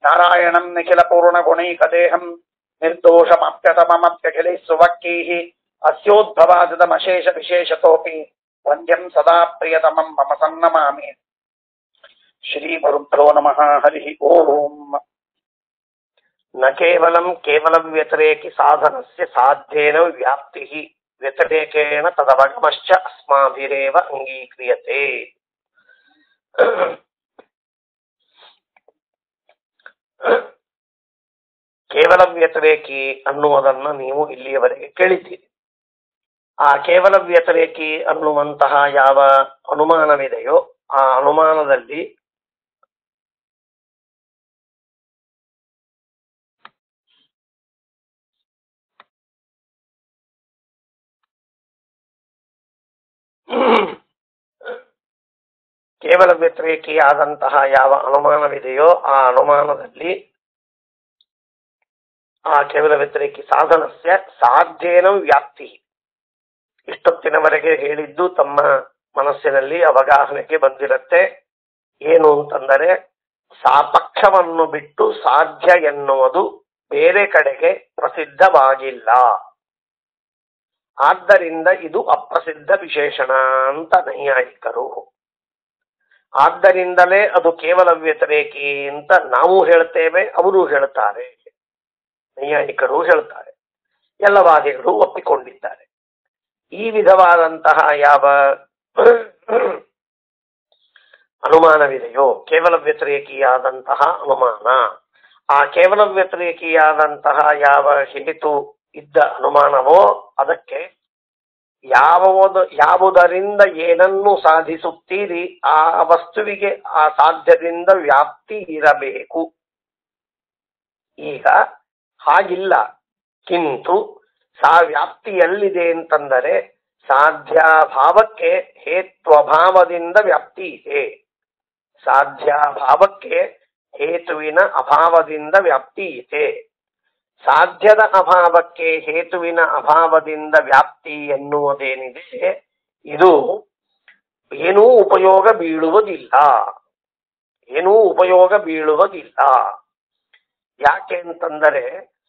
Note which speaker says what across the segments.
Speaker 1: ನಾರಾಯಣಂ ನಿಖಿಲ ಪೂರ್ಣ ಗುಣೈಕದೇಹಂ ನಿರ್ದೋಷಮಪ್ಯತಮಮಪ್ಯಖಿಲೈಃ ಸುವಕ್ಕೈಃ ಅಸ್ಯೋದ್ಭವಾದಮಶೇಷ ವಿಶೇಷತೋಪಿ ವಂದ್ಯಂ ಸದಾ ಪ್ರಿಯತಮಂ ಮಮ ಸನ್ನಮಾಮಿ ಶ್ರೀ ಗುರುಭ್ಯೋ ನಮಃ ಹರಿ ಓಂ
Speaker 2: न केवलं केवलं व्यतिरेकि साधनस्य साध्येन व्याप्तिः व्यतिरेकेण तदवगमश्च अस्माभिरेव अङ्गीक्रियते ಕೇವಲ ವ್ಯತಿರೇಕಿ ಅನ್ನುವುದನ್ನು ನೀವು ಇಲ್ಲಿಯವರೆಗೆ ಕೇಳಿದ್ದೀರಿ ಆ ಕೇವಲ ವ್ಯತಿರೇಕಿ ಅನ್ನುವಂತಹ ಯಾವ ಅನುಮಾನವಿದೆಯೋ ಆ ಅನುಮಾನದಲ್ಲಿ ಕೇವಲ ವ್ಯತಿರೇಕಿಯಾದಂತಹ ಯಾವ ಅನುಮಾನವಿದೆಯೋ ಆ ಅನುಮಾನದಲ್ಲಿ ಆ ಕೇವಲ ವ್ಯತಿರೇಕಿ ಸಾಧನಸ್ಯ ಸಾಧ್ಯೇನ ವ್ಯಾಪ್ತಿ ಇಷ್ಟೊತ್ತಿನವರೆಗೆ ಹೇಳಿದ್ದು ತಮ್ಮ ಮನಸ್ಸಿನಲ್ಲಿ ಅವಗಾಹನೆಗೆ ಬಂದಿರತ್ತೆ ಏನು ಅಂತಂದರೆ ಸಾಪಕ್ಷವನ್ನು ಬಿಟ್ಟು ಸಾಧ್ಯ ಎನ್ನುವುದು ಬೇರೆ ಕಡೆಗೆ ಪ್ರಸಿದ್ಧವಾಗಿಲ್ಲ ಆದ್ದರಿಂದ ಇದು ಅಪ್ರಸಿದ್ಧ ವಿಶೇಷಣ ಅಂತ ನೈಯಾಯಿಕರು ಆದ್ದರಿಂದಲೇ ಅದು ಕೇವಲ ವ್ಯತಿರೇಕಿ ಅಂತ ನಾವು ಹೇಳ್ತೇವೆ ಅವರು ಹೇಳ್ತಾರೆ ನೈಯಾಯಿಕರು ಹೇಳ್ತಾರೆ ಎಲ್ಲ ವಾದಿಗಳು ಒಪ್ಪಿಕೊಂಡಿದ್ದಾರೆ ಈ ವಿಧವಾದಂತಹ ಯಾವ ಅನುಮಾನವಿದೆಯೋ ಕೇವಲ ವ್ಯತಿರೇಕಿಯಾದಂತಹ ಅನುಮಾನ ಆ ಕೇವಲ ವ್ಯತಿರೇಕಿಯಾದಂತಹ ಯಾವ ಹೇತು ಇದ್ದ ಅನುಮಾನವೋ ಅದಕ್ಕೆ ಯಾವುದು ಯಾವುದರಿಂದ ಏನನ್ನು ಸಾಧಿಸುತ್ತೀರಿ ಆ ವಸ್ತುವಿಗೆ ಆ ಸಾಧ್ಯದಿಂದ ವ್ಯಾಪ್ತಿ ಇರಬೇಕು ಈಗ ಹಾಗಿಲ್ಲ ಕಿಂತು ಸಾ ವ್ಯಾಪ್ತಿ ಎಲ್ಲಿದೆ ಅಂತಂದರೆ ಸಾಧ್ಯಾಭಾವಕ್ಕೆ ಹೇತ್ವಭಾವದಿಂದ ವ್ಯಾಪ್ತಿ ಇದೆ ಸಾಧ್ಯಾಭಾವಕ್ಕೆ ಹೇತುವಿನ ಅಭಾವದಿಂದ ವ್ಯಾಪ್ತಿ ಇದೆ ಸಾಧ್ಯದ ಅಭಾವಕ್ಕೆ ಹೇತುವಿನ ಅಭಾವದಿಂದ ವ್ಯಾಪ್ತಿ ಎನ್ನುವುದೇನಿದೆ ಇದು ಏನೂ ಉಪಯೋಗ ಬೀಳುವುದಿಲ್ಲ ಏನೂ ಉಪಯೋಗ ಬೀಳುವುದಿಲ್ಲ ಯಾಕೆ ಅಂತಂದರೆ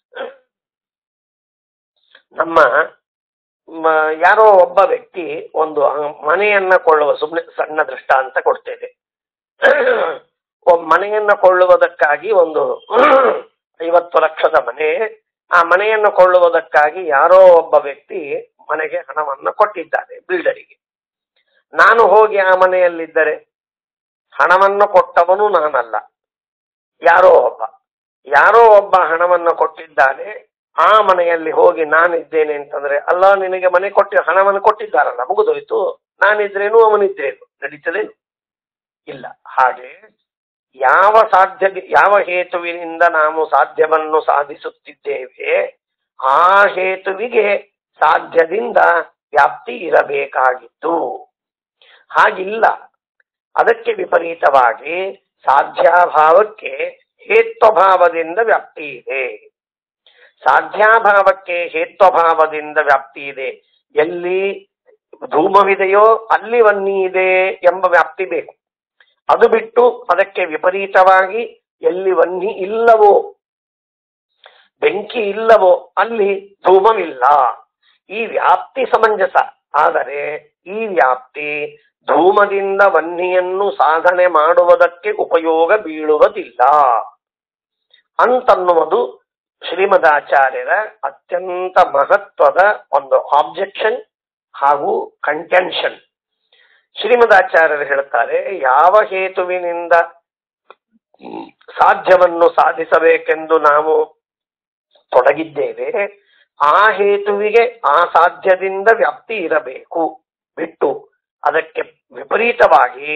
Speaker 2: ನಮ್ಮ ಮ- ಯಾರೋ ಒಬ್ಬ ವ್ಯಕ್ತಿ ಒಂದು ಅ- ಮನೆಯನ್ನ ಕೊಳ್ಳುವ ಸುಮ್ಮನೆ ಸಣ್ಣ ದೃಷ್ಟಾಂತ ಕೊಡ್ತೇನೆ ಒಬ್ಬ ಮನೆಯನ್ನ ಕೊಳ್ಳುವುದಕ್ಕಾಗಿ ಒಂದು ಐವತ್ತು ಲಕ್ಷದ ಮನೆ ಆ ಮನೆಯನ್ನು ಕೊಳ್ಳುವುದಕ್ಕಾಗಿ ಯಾರೋ ಒಬ್ಬ ವ್ಯಕ್ತಿ ಮನೆಗೆ ಹಣವನ್ನ ಕೊಟ್ಟಿದ್ದಾನೆ ಬಿಲ್ಡರಿಗೆ ನಾನು ಹೋಗಿ ಆ ಮನೆಯಲ್ಲಿದ್ದರೆ ಹಣವನ್ನು ಕೊಟ್ಟವನು ನಾನಲ್ಲ ಯಾರೋ ಒಬ್ಬ ಯಾರೋ ಒಬ್ಬ ಹಣವನ್ನು ಕೊಟ್ಟಿದ್ದಾನೆ ಆ ಮನೆಯಲ್ಲಿ ಹೋಗಿ ನಾನಿದ್ದೇನೆ ಅಂತಂದ್ರೆ ಅಲ್ಲ ನಿನಗೆ ಮನೆ ಕೊಟ್ಟಿ ಹಣವನ್ನು ಕೊಟ್ಟಿದ್ದಾರಲ್ಲ ಮುಗಿದೋಯ್ತು ನಾನಿದ್ರೇನು ಅವನಿದ್ರೇನು ನಡೀತದೇನು ಇಲ್ಲ ಹಾಗೆ ಯಾವ ಸಾಧ್ಯ ಯಾವ ಹೇತುವಿನಿಂದ ನಾವು ಸಾಧ್ಯವನ್ನು ಸಾಧಿಸುತ್ತಿದ್ದೇವೆ ಆ ಹೇತುವಿಗೆ ಸಾಧ್ಯದಿಂದ ವ್ಯಾಪ್ತಿ ಇರಬೇಕಾಗಿತ್ತು ಹಾಗಿಲ್ಲ ಅದಕ್ಕೆ ವಿಪರೀತವಾಗಿ ಸಾಧ್ಯಾಭಾವಕ್ಕೆ ಹೇತ್ವಭಾವದಿಂದ ವ್ಯಾಪ್ತಿ ಇದೆ ಸಾಧ್ಯಾಭಾವಕ್ಕೆ ಹೇತ್ವಭಾವದಿಂದ ವ್ಯಾಪ್ತಿ ಇದೆ ಎಲ್ಲಿ ಧೂಮವಿದೆಯೋ ಅಲ್ಲಿ ವನ್ನಿ ಇದೆ ಎಂಬ ವ್ಯಾಪ್ತಿ ಬೇಕು ಅದು ಬಿಟ್ಟು ಅದಕ್ಕೆ ವಿಪರೀತವಾಗಿ ಎಲ್ಲಿ ವನ್ನಿ ಇಲ್ಲವೋ ಬೆಂಕಿ ಇಲ್ಲವೋ ಅಲ್ಲಿ ಧೂಮವಿಲ್ಲ ಈ ವ್ಯಾಪ್ತಿ ಸಮಂಜಸ ಆದರೆ ಈ ವ್ಯಾಪ್ತಿ ಧೂಮದಿಂದ ವನ್ನಿಯನ್ನು ಸಾಧನೆ ಮಾಡುವುದಕ್ಕೆ ಉಪಯೋಗ ಬೀಳುವುದಿಲ್ಲ ಅಂತನ್ನುವುದು ಶ್ರೀಮದಾಚಾರ್ಯರ ಅತ್ಯಂತ ಮಹತ್ವದ ಒಂದು ಆಬ್ಜೆಕ್ಷನ್ ಹಾಗೂ ಕಂಟೆನ್ಷನ್ ಶ್ರೀಮದಾಚಾರ್ಯರು ಹೇಳ್ತಾರೆ ಯಾವ ಹೇತುವಿನಿಂದ ಹ್ಮ್, ಸಾಧ್ಯವನ್ನು ಸಾಧಿಸಬೇಕೆಂದು ನಾವು ತೊಡಗಿದ್ದೇವೆ ಆ ಹೇತುವಿಗೆ ಆ ಸಾಧ್ಯದಿಂದ ವ್ಯಾಪ್ತಿ ಇರಬೇಕು ಬಿಟ್ಟು ಅದಕ್ಕೆ ವಿಪರೀತವಾಗಿ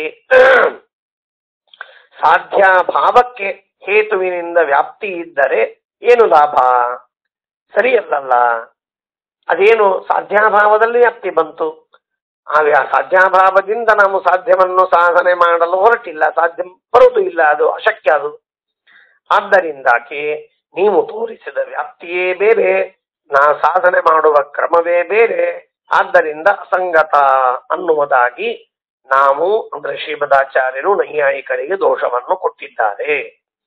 Speaker 2: ಸಾಧ್ಯ ಭಾವಕ್ಕೆ ಹೇತುವಿನಿಂದ ವ್ಯಾಪ್ತಿ ಇದ್ದರೆ ಏನು ಲಾಭ ಸರಿಯಲ್ಲಲ್ಲ ಅದೇನು ಸಾಧ್ಯಾಭಾವದಲ್ಲಿ ವ್ಯಾಪ್ತಿ ಬಂತು ಆ ವ್ಯಾ- ಸಾಧ್ಯಾಭಾವದಿಂದ ನಾವು ಸಾಧ್ಯವನ್ನು ಸಾಧನೆ ಮಾಡಲು ಹೊರಟಿಲ್ಲ ಸಾಧ್ಯ ಬರುವುದು ಇಲ್ಲ ಅದು ಅಶಕ್ಯ ಅದು ಆದ್ದರಿಂದಾಗಿ ನೀವು ತೋರಿಸಿದ ವ್ಯಾಪ್ತಿಯೇ ಬೇರೆ ನಾ ಸಾಧನೆ ಮಾಡುವ ಕ್ರಮವೇ ಬೇರೆ ಆದ್ದರಿಂದ ಅಸಂಗತ ಅನ್ನುವುದಾಗಿ ನಾವು ಅಂದ್ರೆ ಶ್ರೀಮದಾಚಾರ್ಯರು ನೈಯಾಯಿಕರಿಗೆ ದೋಷವನ್ನು ಕೊಟ್ಟಿದ್ದಾರೆ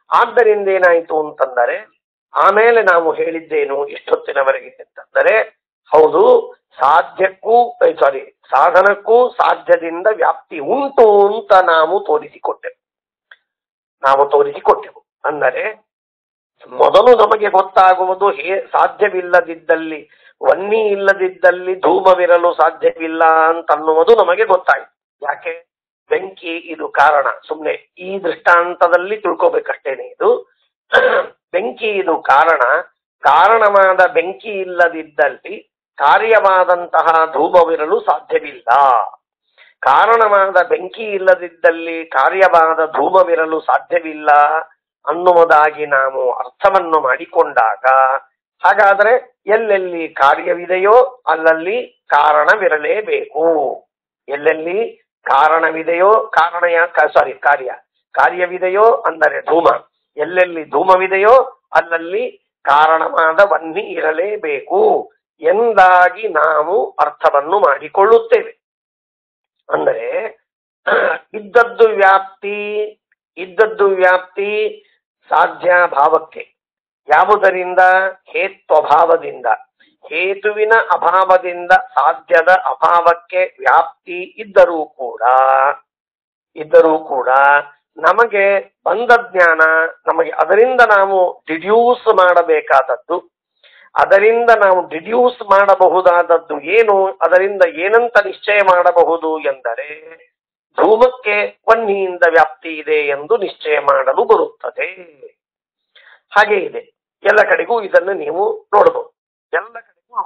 Speaker 2: ಆದ್ದರಿಂದ ಏನಾಯ್ತು ಅಂತಂದರೆ ಆಮೇಲೆ ನಾವು ಹೇಳಿದ್ದೇನು ಇಷ್ಟೊತ್ತಿನವರೆಗೆ ಅಂತಂದರೆ ಹೌದು ಸಾಧ್ಯಕ್ಕೂ ಸಾರಿ ಸಾಧನಕ್ಕೂ ಸಾಧ್ಯದಿಂದ ವ್ಯಾಪ್ತಿ ಉಂಟು ಅಂತ ನಾವು ತೋರಿಸಿಕೊಟ್ಟೆವು ನಾವು ತೋರಿಸಿಕೊಟ್ಟೆವು ಅಂದರೆ ಮೊದಲು ನಮಗೆ ಗೊತ್ತಾಗುವುದು ಹೇ ಸಾಧ್ಯವಿಲ್ಲದಿದ್ದಲ್ಲಿ ವನ್ನಿ ಇಲ್ಲದಿದ್ದಲ್ಲಿ ಧೂಮವಿರಲು ಸಾಧ್ಯವಿಲ್ಲ ಅಂತನ್ನುವುದು ನಮಗೆ ಗೊತ್ತಾಯ್ತು ಯಾಕೆ ಬೆಂಕಿ ಇದು ಕಾರಣ ಸುಮ್ಮನೆ ಈ ದೃಷ್ಟಾಂತದಲ್ಲಿ ತಿಳ್ಕೋಬೇಕಷ್ಟೇನೆ ಇದು ಬೆಂಕಿ ಇದು ಕಾರಣ ಕಾರಣವಾದ ಬೆಂಕಿ ಇಲ್ಲದಿದ್ದಲ್ಲಿ ಕಾರ್ಯವಾದಂತಹ ಧೂಮವಿರಲು ಸಾಧ್ಯವಿಲ್ಲ ಕಾರಣವಾದ ಬೆಂಕಿ ಇಲ್ಲದಿದ್ದಲ್ಲಿ ಕಾರ್ಯವಾದ ಧೂಮವಿರಲು ಸಾಧ್ಯವಿಲ್ಲ ಅನ್ನುವುದಾಗಿ ನಾವು ಅರ್ಥವನ್ನು ಮಾಡಿಕೊಂಡಾಗ ಹಾಗಾದರೆ ಎಲ್ಲೆಲ್ಲಿ ಕಾರ್ಯವಿದೆಯೋ ಅಲ್ಲಲ್ಲಿ ಕಾರಣವಿರಲೇಬೇಕು ಎಲ್ಲೆಲ್ಲಿ ಕಾರಣವಿದೆಯೋ ಕಾರಣ ಯಾಕ ಸಾರಿ ಕಾರ್ಯ ಕಾರ್ಯವಿದೆಯೋ ಅಂದರೆ ಧೂಮ ಎಲ್ಲೆಲ್ಲಿ ಧೂಮವಿದೆಯೋ ಅಲ್ಲಲ್ಲಿ ಕಾರಣವಾದ ವನ್ನಿ ಇರಲೇಬೇಕು ಎಂದಾಗಿ ನಾವು ಅರ್ಥವನ್ನು ಮಾಡಿಕೊಳ್ಳುತ್ತೇವೆ ಅಂದರೆ ಇದ್ದದ್ದು ವ್ಯಾಪ್ತಿ ಇದ್ದದ್ದು ವ್ಯಾಪ್ತಿ ಸಾಧ್ಯ ಭಾವಕ್ಕೆ ಯಾವುದರಿಂದ ಹೇತ್ವಭಾವದಿಂದ ಹೇತುವಿನ ಅಭಾವದಿಂದ ಸಾಧ್ಯದ ಅಭಾವಕ್ಕೆ ವ್ಯಾಪ್ತಿ ಇದ್ದರೂ ಕೂಡ ಇದ್ದರೂ ಕೂಡ ನಮಗೆ ಬಂದ ಜ್ಞಾನ ನಮಗೆ ಅದರಿಂದ ನಾವು ಡಿಡ್ಯೂಸ್ ಮಾಡಬೇಕಾದದ್ದು ಅದರಿಂದ ನಾವು ಡಿಡ್ಯೂಸ್ ಮಾಡಬಹುದಾದದ್ದು ಏನು ಅದರಿಂದ ಏನಂತ ನಿಶ್ಚಯ ಮಾಡಬಹುದು ಎಂದರೆ ಧೂಮಕ್ಕೆ ವನ್ನಿಯಿಂದ ವ್ಯಾಪ್ತಿ ಇದೆ ಎಂದು ನಿಶ್ಚಯ ಮಾಡಲು ಬರುತ್ತದೆ ಹಾಗೆ ಇದೆ ಎಲ್ಲ ಕಡೆಗೂ ಇದನ್ನು ನೀವು ನೋಡಬಹುದು ಎಲ್ಲ ಕಡೆಗೂ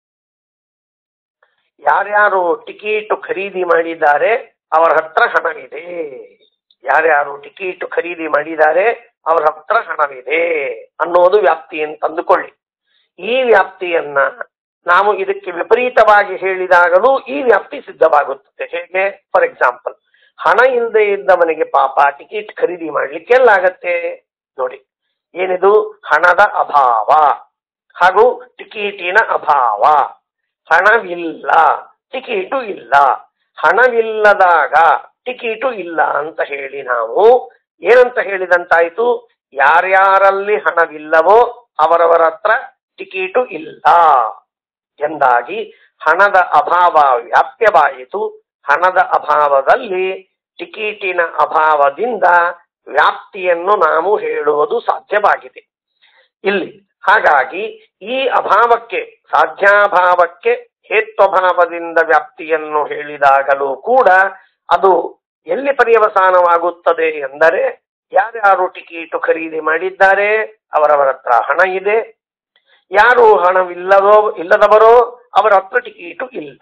Speaker 2: ಯಾರ್ಯಾರು ಟಿಕೆಟ್ ಖರೀದಿ ಮಾಡಿದ್ದಾರೆ ಅವರ ಹತ್ರ ಹಣವಿದೆ ಯಾರ್ಯಾರು ಟಿಕೆಟ್ ಖರೀದಿ ಮಾಡಿದ್ದಾರೆ ಅವರ ಹತ್ರ ಹಣವಿದೆ ಅನ್ನೋದು ವ್ಯಾಪ್ತಿ ಅಂತ ಅಂದುಕೊಳ್ಳಿ ಈ ವ್ಯಾಪ್ತಿಯನ್ನ ನಾವು ಇದಕ್ಕೆ ವಿಪರೀತವಾಗಿ ಹೇಳಿದಾಗಲೂ ಈ ವ್ಯಾಪ್ತಿ ಸಿದ್ಧವಾಗುತ್ತದೆ ಹೇಗೆ ಫಾರ್ ಎಕ್ಸಾಂಪಲ್ ಹಣ ಇಲ್ಲದೆ ಇದ್ದವನಿಗೆ ಪಾಪ ಟಿಕೆಟ್ ಖರೀದಿ ಮಾಡ್ಲಿಕ್ಕೆ ಎಲ್ಲಾಗತ್ತೆ ನೋಡಿ ಏನಿದು ಹಣದ ಅಭಾವ ಹಾಗೂ ಟಿಕೆಟಿನ ಅಭಾವ ಹಣವಿಲ್ಲ ಟಿಕೆಟು ಇಲ್ಲ ಹಣವಿಲ್ಲದಾಗ ಟಿಕೆಟು ಇಲ್ಲ ಅಂತ ಹೇಳಿ ನಾವು ಏನಂತ ಹೇಳಿದಂತಾಯ್ತು ಯಾರ್ಯಾರಲ್ಲಿ ಹಣವಿಲ್ಲವೋ ಅವರವರ ಹತ್ರ ಟಿಕೆಟು ಇಲ್ಲ ಎಂದಾಗಿ ಹಣದ ಅಭಾವ ವ್ಯಾಪ್ಯವಾಯಿತು ಹಣದ ಅಭಾವದಲ್ಲಿ ಟಿಕೆಟಿನ ಅಭಾವದಿಂದ ವ್ಯಾಪ್ತಿಯನ್ನು ನಾವು ಹೇಳುವುದು ಸಾಧ್ಯವಾಗಿದೆ ಇಲ್ಲಿ ಹಾಗಾಗಿ ಈ ಅಭಾವಕ್ಕೆ ಸಾಧ್ಯಾಭಾವಕ್ಕೆ ಹೇತ್ವಭಾವದಿಂದ ವ್ಯಾಪ್ತಿಯನ್ನು ಹೇಳಿದಾಗಲೂ ಕೂಡ ಅದು ಎಲ್ಲಿ ಪರ್ಯವಸಾನವಾಗುತ್ತದೆ ಎಂದರೆ ಯಾರ್ಯಾರು ಟಿಕೆಟ್ ಖರೀದಿ ಮಾಡಿದ್ದಾರೆ ಅವರವರ ಹತ್ರ ಹಣ ಇದೆ ಯಾರು ಹಣವಿಲ್ಲದೋ ಇಲ್ಲದವರೋ ಅವರ ಹತ್ರ ಟಿಕೆಟು ಇಲ್ಲ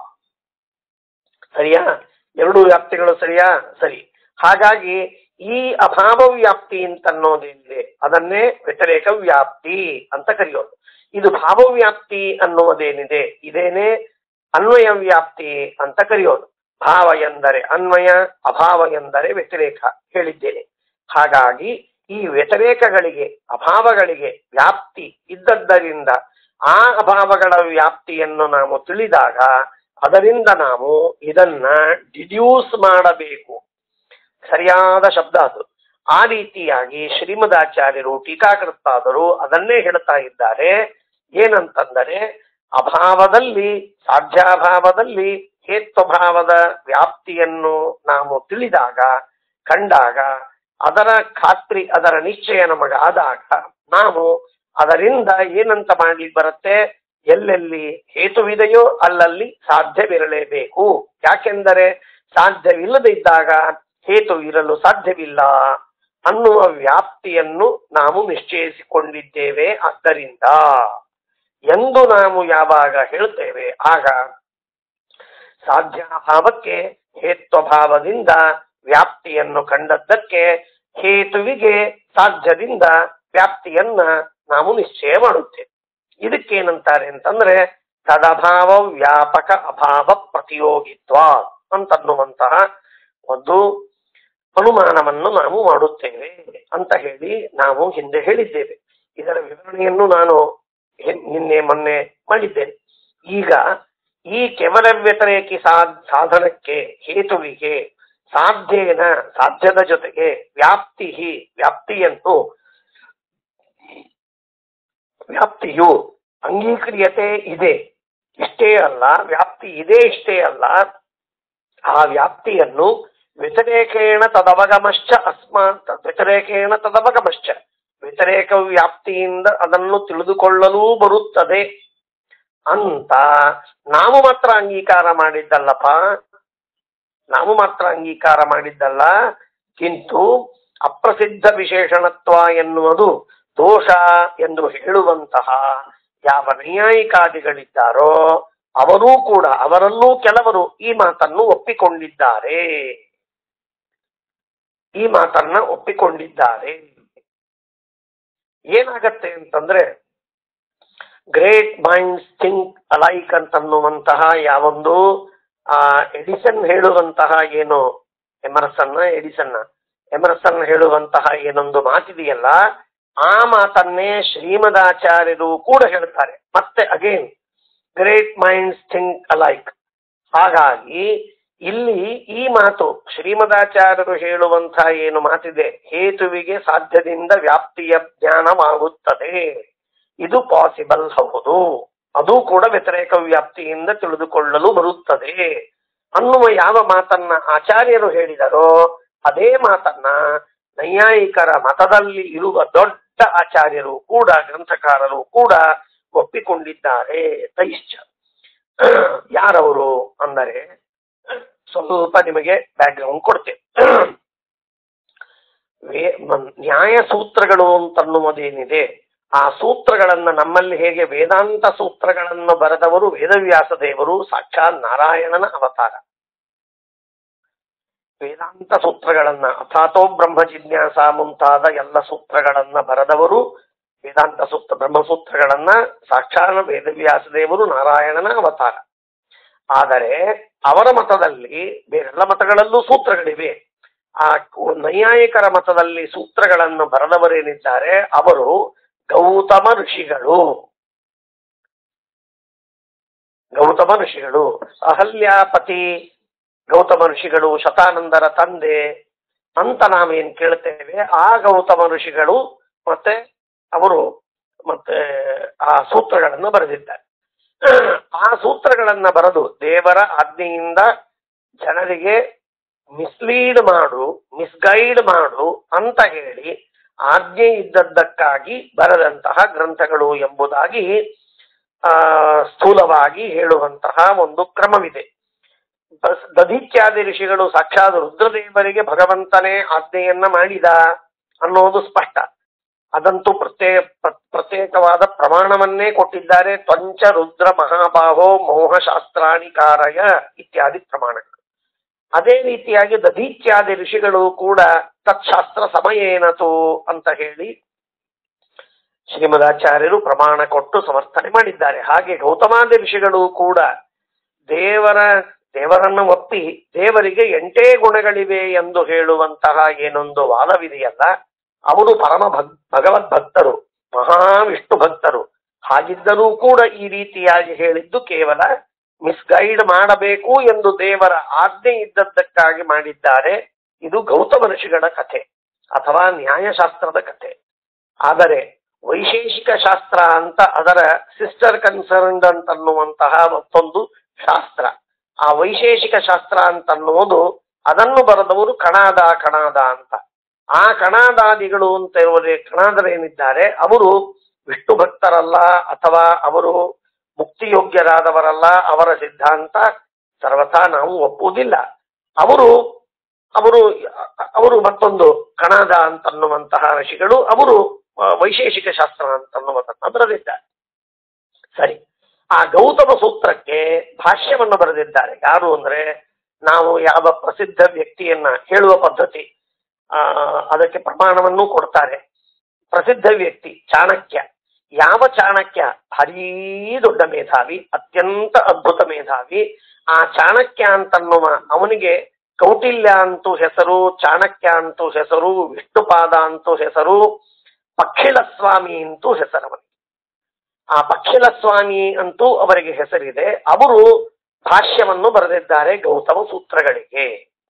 Speaker 2: ಸರಿಯಾ ಎರಡು ವ್ಯಾಪ್ತಿಗಳು ಸರಿಯಾ ಸರಿ ಹಾಗಾಗಿ ಈ ಅಭಾವ ವ್ಯಾಪ್ತಿ ಅಂತ ಅನ್ನೋದೇನಿದೆ ಅದನ್ನೇ ವ್ಯತಿರೇಕ ವ್ಯಾಪ್ತಿ ಅಂತ ಕರೆಯೋದು ಇದು ಭಾವವ್ಯಾಪ್ತಿ ಅನ್ನುವುದೇನಿದೆ ಇದೇನೆ ಅನ್ವಯ ವ್ಯಾಪ್ತಿ ಅಂತ ಕರೆಯೋದು ಭಾವ ಎಂದರೆ ಅನ್ವಯ ಅಭಾವ ಎಂದರೆ ವ್ಯತಿರೇಕ ಹೇಳಿದ್ದೇನೆ ಹಾಗಾಗಿ ಈ ವ್ಯತಿರೇಕಗಳಿಗೆ ಅಭಾವಗಳಿಗೆ ವ್ಯಾಪ್ತಿ ಇದ್ದದ್ದರಿಂದ ಆ ಅಭಾವಗಳ ವ್ಯಾಪ್ತಿಯನ್ನು ನಾವು ತಿಳಿದಾಗ ಅದರಿಂದ ನಾವು ಇದನ್ನ ಡಿಡ್ಯೂಸ್ ಮಾಡಬೇಕು ಸರಿಯಾದ ಶಬ್ದ ಅದು ಆ ರೀತಿಯಾಗಿ ಶ್ರೀಮದಾಚಾರ್ಯರು ಟೀಕಾಕೃತ್ತಾದರು ಅದನ್ನೇ ಹೇಳ್ತಾ ಇದ್ದಾರೆ ಏನಂತಂದರೆ ಅಭಾವದಲ್ಲಿ ಸಾಧ್ಯಾಭಾವದಲ್ಲಿ ಹೇತ್ವಭಾವದ ವ್ಯಾಪ್ತಿಯನ್ನು ನಾವು ತಿಳಿದಾಗ ಕಂಡಾಗ ಅದರ ಖಾತ್ರಿ ಅದರ ನಿಶ್ಚಯ ನಮಗಾದಾಗ ನಾವು ಅದರಿಂದ ಏನಂತ ಮಾಡಿ ಬರುತ್ತೆ ಎಲ್ಲೆಲ್ಲಿ ಹೇತುವಿದೆಯೋ ಅಲ್ಲಲ್ಲಿ ಸಾಧ್ಯವಿರಲೇಬೇಕು ಯಾಕೆಂದರೆ ಸಾಧ್ಯವಿಲ್ಲದಿದ್ದಾಗ ಹೇತು ಇರಲು ಸಾಧ್ಯವಿಲ್ಲ ಅನ್ನುವ ವ್ಯಾಪ್ತಿಯನ್ನು ನಾವು ನಿಶ್ಚಯಿಸಿಕೊಂಡಿದ್ದೇವೆ ಆದ್ದರಿಂದ ಎಂದು ನಾವು ಯಾವಾಗ ಹೇಳ್ತೇವೆ ಆಗ ಸಾಧ್ಯಾಭಾವಕ್ಕೆ ಹೇತ್ವಭಾವದಿಂದ ವ್ಯಾಪ್ತಿಯನ್ನು ಕಂಡದ್ದಕ್ಕೆ ಹೇತುವಿಗೆ ಸಾಧ್ಯದಿಂದ ವ್ಯಾಪ್ತಿಯನ್ನ ನಾವು ನಿಶ್ಚಯ ಮಾಡುತ್ತೇವೆ ಇದಕ್ಕೇನಂತಾರೆ ಅಂತಂದ್ರೆ ತದಭಾವ ವ್ಯಾಪಕ ಅಭಾವ ಪ್ರತಿಯೋಗಿತ್ವ ಅಂತನ್ನುವಂತಹ ಒಂದು ಅನುಮಾನವನ್ನು ನಾವು ಮಾಡುತ್ತೇವೆ ಅಂತ ಹೇಳಿ ನಾವು ಹಿಂದೆ ಹೇಳಿದ್ದೇವೆ ಇದರ ವಿವರಣೆಯನ್ನು ನಾನು ಹೆ- ನಿನ್ನೆ ಮೊನ್ನೆ ಮಾಡಿದ್ದೇನೆ ಈಗ ಈ ಕೇವಲ ವ್ಯತಿರೇಕಿ ಸಾ ಸಾಧನಕ್ಕೆ ಹೇತುವಿಗೆ ಸಾಧ್ಯೇನ ಸಾಧ್ಯದ ಜೊತೆಗೆ ವ್ಯಾಪ್ತಿ ವ್ಯಾಪ್ತಿಯನ್ನು ವ್ಯಾಪ್ತಿಯು ಅಂಗೀಕ್ರಿಯತೆ ಇದೆ ಇಷ್ಟೇ ಅಲ್ಲ ವ್ಯಾಪ್ತಿ ಇದೆ ಇಷ್ಟೇ ಅಲ್ಲ ಆ ವ್ಯಾಪ್ತಿಯನ್ನು ವ್ಯತಿರೇಕೇಣ ತದವಗಮಶ್ಚ ಅಸ್ಮಾತ್ ವ್ಯತಿರೇಕೇಣ ತದವಗಮಶ್ಚ ವ್ಯತಿರೇಕ ವ್ಯಾಪ್ತಿಯಿಂದ ಅದನ್ನು ತಿಳಿದುಕೊಳ್ಳಲೂ ಬರುತ್ತದೆ ಅಂತ ನಾವು ಮಾತ್ರ ಅಂಗೀಕಾರ ಮಾಡಿದ್ದಲ್ಲಪ್ಪ ನಾವು ಮಾತ್ರ ಅಂಗೀಕಾರ ಮಾಡಿದ್ದಲ್ಲ ಕಿಂತು ಅಪ್ರಸಿದ್ಧ ವಿಶೇಷಣತ್ವ ಎನ್ನುವುದು ದೋಷ ಎಂದು ಹೇಳುವಂತಹ ಯಾವ ನೈಯಾಯಿಕಾದಿಗಳಿದ್ದಾರೋ ಅವರೂ ಕೂಡ ಅವರಲ್ಲೂ ಕೆಲವರು ಈ ಮಾತನ್ನು ಒಪ್ಪಿಕೊಂಡಿದ್ದಾರೆ ಈ ಮಾತನ್ನ ಒಪ್ಪಿಕೊಂಡಿದ್ದಾರೆ ಏನಾಗತ್ತೆ ಅಂತಂದ್ರೆ ಗ್ರೇಟ್ ಮೈಂಡ್ಸ್ ಥಿಂಕ್ ಅಲೈಕ್ ಅಂತನ್ನುವಂತಹ ಯಾವೊಂದು ಆ ಎಡಿಸನ್ ಹೇಳುವಂತಹ ಏನು ಎಮರ್ಸನ್ನ ಎಡಿಸನ್ನ ಎಮರ್ಸನ್ ಹೇಳುವಂತಹ ಏನೊಂದು ಮಾತಿದೆಯಲ್ಲ ಆ ಮಾತನ್ನೇ ಶ್ರೀಮದಾಚಾರ್ಯರು ಕೂಡ ಹೇಳ್ತಾರೆ ಮತ್ತೆ again great minds think alike ಹಾಗಾಗಿ ಇಲ್ಲಿ ಈ ಮಾತು ಶ್ರೀಮದಾಚಾರ್ಯರು ಹೇಳುವಂತಹ ಏನು ಮಾತಿದೆ ಹೇತುವಿಗೆ ಸಾಧ್ಯದಿಂದ ವ್ಯಾಪ್ತಿಯ ಜ್ಞಾನವಾಗುತ್ತದೆ ಇದು ಪಾಸಿಬಲ್ ಹೌದು ಅದು ಕೂಡ ವ್ಯತಿರೇಕ ವ್ಯಾಪ್ತಿಯಿಂದ ತಿಳಿದುಕೊಳ್ಳಲು ಬರುತ್ತದೆ ಅನ್ನುವ ಯಾವ ಮಾತನ್ನ ಆಚಾರ್ಯರು ಹೇಳಿದರೋ ಅದೇ ಮಾತನ್ನ ನೈಯಾಯಿಕರ ಮತದಲ್ಲಿ ಇರುವ ದೊಡ್ಡ ಆಚಾರ್ಯರು ಕೂಡ ಗ್ರಂಥಕಾರರು ಕೂಡ ಒಪ್ಪಿಕೊಂಡಿದ್ದಾರೆ ತೈಶ್ಚ ಯಾರವರು ಅಂದರೆ ಸ್ವಲ್ಪ ನಿಮಗೆ ಬ್ಯಾಕ್ಗ್ರೌಂಡ್ ಕೊಡ್ತೇನೆ ವೇ ಮ- ನ್ಯಾಯ ಸೂತ್ರಗಳು ಅಂತನ್ನುವುದೇನಿದೆ ಆ ಸೂತ್ರಗಳನ್ನ ನಮ್ಮಲ್ಲಿ ಹೇಗೆ ವೇದಾಂತ ಸೂತ್ರಗಳನ್ನು ಬರೆದವರು ವೇದವ್ಯಾಸ ದೇವರು ಸಾಕ್ಷಾತ್ ನಾರಾಯಣನ ಅವತಾರ ವೇದಾಂತ ಸೂತ್ರಗಳನ್ನ ಅಥಾತೋ ಬ್ರಹ್ಮ ಜಿಜ್ಞಾಸ ಮುಂತಾದ ಎಲ್ಲ ಸೂತ್ರಗಳನ್ನ ಬರೆದವರು ವೇದಾಂತ ಸೂತ್ರ ಬ್ರಹ್ಮಸೂತ್ರಗಳನ್ನ ಸಾಕ್ಷಾತ್ ವೇದವ್ಯಾಸ ದೇವರು ನಾರಾಯಣನ ಅವತಾರ ಆದರೆ ಅವರ ಮತದಲ್ಲಿ ಬೇರೆಲ್ಲ ಮತಗಳಲ್ಲೂ ಸೂತ್ರಗಳಿವೆ ಆ ಕು- ನೈಯಾಯಿಕರ ಮತದಲ್ಲಿ ಸೂತ್ರಗಳನ್ನು ಬರೆದವರೇನಿದ್ದಾರೆ ಅವರು ಗೌತಮ ಋಷಿಗಳು ಗೌತಮ ಋಷಿಗಳು ಅಹಲ್ಯಾಪತಿ ಗೌತಮ ಋಷಿಗಳು ಶತಾನಂದರ ತಂದೆ ಅಂತ ನಾವೇನ್ ಕೇಳ್ತೇವೆ ಆ ಗೌತಮ ಋಷಿಗಳು ಮತ್ತೆ ಅವರು ಮತ್ತೆ ಆ ಸೂತ್ರಗಳನ್ನು ಬರೆದಿದ್ದಾರೆ ಆ ಸೂತ್ರಗಳನ್ನ ಬರೆದು ದೇವರ ಆಜ್ಞೆಯಿಂದ ಜನರಿಗೆ ಮಿಸ್ಲೀಡ್ ಮಾಡು ಮಿಸ್ಗೈಡ್ ಮಾಡು ಅಂತ ಹೇಳಿ ಆಜ್ಞೆ ಇದ್ದದ್ದಕ್ಕಾಗಿ ಬರೆದಂತಹ ಗ್ರಂಥಗಳು ಎಂಬುದಾಗಿ ಆ ಸ್ಥೂಲವಾಗಿ ಹೇಳುವಂತಹ ಒಂದು ಕ್ರಮವಿದೆ ಬಸ್- ದಧೀಚ್ಯಾದಿ ಋಷಿಗಳು ಸಾಕ್ಷಾತ್ ರುದ್ರದೇವರಿಗೆ ಭಗವಂತನೇ ಆಜ್ಞೆಯನ್ನ ಮಾಡಿದ ಅನ್ನೋದು ಸ್ಪಷ್ಟ ಅದಂತೂ ಪ್ರತ್ಯೇಕ ಪ್ರ- ಪ್ರತ್ಯೇಕವಾದ ಪ್ರಮಾಣವನ್ನೇ ಕೊಟ್ಟಿದ್ದಾರೆ ತ್ವಂಚ ರುದ್ರ ಮಹಾಬಾಹೋ ಮೋಹಶಾಸ್ತ್ರಾಣಿಕಾರಯ ಇತ್ಯಾದಿ ಪ್ರಮಾಣಗಳು ಅದೇ ರೀತಿಯಾಗಿ ದಧೀಚ್ಯಾದಿ ಋಷಿಗಳು ಕೂಡ ತತ್ಶಾಸ್ತ್ರ ಸಮಯೇನತು ಅಂತ ಹೇಳಿ ಶ್ರೀಮದಾಚಾರ್ಯರು ಪ್ರಮಾಣ ಕೊಟ್ಟು ಸಮರ್ಥನೆ ಮಾಡಿದ್ದಾರೆ ಹಾಗೆ ಗೌತಮಾದಿ ಋಷಿಗಳು ಕೂಡ ದೇವರ ದೇವರನ್ನು ಒಪ್ಪಿ ದೇವರಿಗೆ ಎಂಟೇ ಗುಣಗಳಿವೆ ಎಂದು ಹೇಳುವಂತಹ ಏನೊಂದು ವಾದವಿದೆಯಲ್ಲ ಅವರು ಪರಮ ಭಗ್ ಭಗವದ್ ಭಕ್ತರು ಮಹಾವಿಷ್ಣು ಭಕ್ತರು ಹಾಗಿದ್ದರೂ ಕೂಡ ಈ ರೀತಿಯಾಗಿ ಹೇಳಿದ್ದು ಕೇವಲ ಮಿಸ್ಗೈಡ್ ಮಾಡಬೇಕು ಎಂದು ದೇವರ ಆಜ್ಞೆ ಇದ್ದದ್ದಕ್ಕಾಗಿ ಮಾಡಿದ್ದಾರೆ ಇದು ಗೌತಮ ಋಷಿಗಳ ಕಥೆ ಅಥವಾ ನ್ಯಾಯಶಾಸ್ತ್ರದ ಕಥೆ ಆದರೆ ವೈಶೇಷಿಕ ಶಾಸ್ತ್ರ ಅಂತ ಅದರ ಸಿಸ್ಟರ್ ಕನ್ಸರ್ನ್ಡ್ ಅಂತನ್ನುವಂತಹ ಮತ್ತೊಂದು ಶಾಸ್ತ್ರ ಆ ವೈಶೇಷಿಕ ಶಾಸ್ತ್ರ ಅಂತನ್ನುವುದು ಅದನ್ನು ಬರೆದವರು ಕಣಾದ ಕಣಾದ ಅಂತ ಆ ಕಣಾದಾದಿಗಳು ಅಂತ ಇರುವುದೇ ಕಣಾದರೇನಿದ್ದಾರೆ ಅವರು ವಿಷ್ಣು ಭಕ್ತರಲ್ಲ ಅಥವಾ ಅವರು ಮುಕ್ತಿಯೋಗ್ಯರಾದವರಲ್ಲ ಅವರ ಸಿದ್ಧಾಂತ ಸರ್ವಥಾ ನಾವು ಒಪ್ಪುವುದಿಲ್ಲ ಅವರು ಅವರು ಅವರು ಮತ್ತೊಂದು ಕಣಾದ ಅಂತನ್ನುವಂತಹ ಋಷಿಗಳು ಅವರು ಆ, ವೈಶೇಷಿಕ ಶಾಸ್ತ್ರ ಅಂತನ್ನುವುದನ್ನ ಬರೆದಿದ್ದಾರೆ ಸರಿ ಆ ಗೌತಮ ಸೂತ್ರಕ್ಕೆ ಭಾಷ್ಯವನ್ನು ಬರೆದಿದ್ದಾರೆ ಯಾರು ಅಂದ್ರೆ ನಾವು ಯಾವ ಪ್ರಸಿದ್ಧ ವ್ಯಕ್ತಿಯನ್ನ ಹೇಳುವ ಪದ್ಧತಿ ಆ ಅದಕ್ಕೆ ಪ್ರಮಾಣವನ್ನು ಕೊಡ್ತಾರೆ ಪ್ರಸಿದ್ಧ ವ್ಯಕ್ತಿ ಚಾಣಕ್ಯ ಯಾವ ಚಾಣಕ್ಯ ಭಾರೀ ದೊಡ್ಡ ಮೇಧಾವಿ ಅತ್ಯಂತ ಅದ್ಭುತ ಮೇಧಾವಿ ಆ ಚಾಣಕ್ಯ ಅಂತನ್ನುವ ಅವನಿಗೆ ಕೌಟಿಲ್ಯ ಅಂತೂ ಹೆಸರು ಚಾಣಕ್ಯ ಅಂತೂ ಹೆಸರು ವಿಷ್ಣುಪಾದ ಅಂತೂ ಹೆಸರು ಪಕ್ಷಿಳ ಸ್ವಾಮಿ ಅಂತೂ ಹೆಸರವನಿಗೆ ಆ ಪಕ್ಷಿಲ ಸ್ವಾಮಿ ಅಂತೂ ಅವರಿಗೆ ಹೆಸರಿದೆ ಅವರು ಭಾಷ್ಯವನ್ನು ಬರೆದಿದ್ದಾರೆ ಗೌತಮ ಸೂತ್ರಗಳಿಗೆ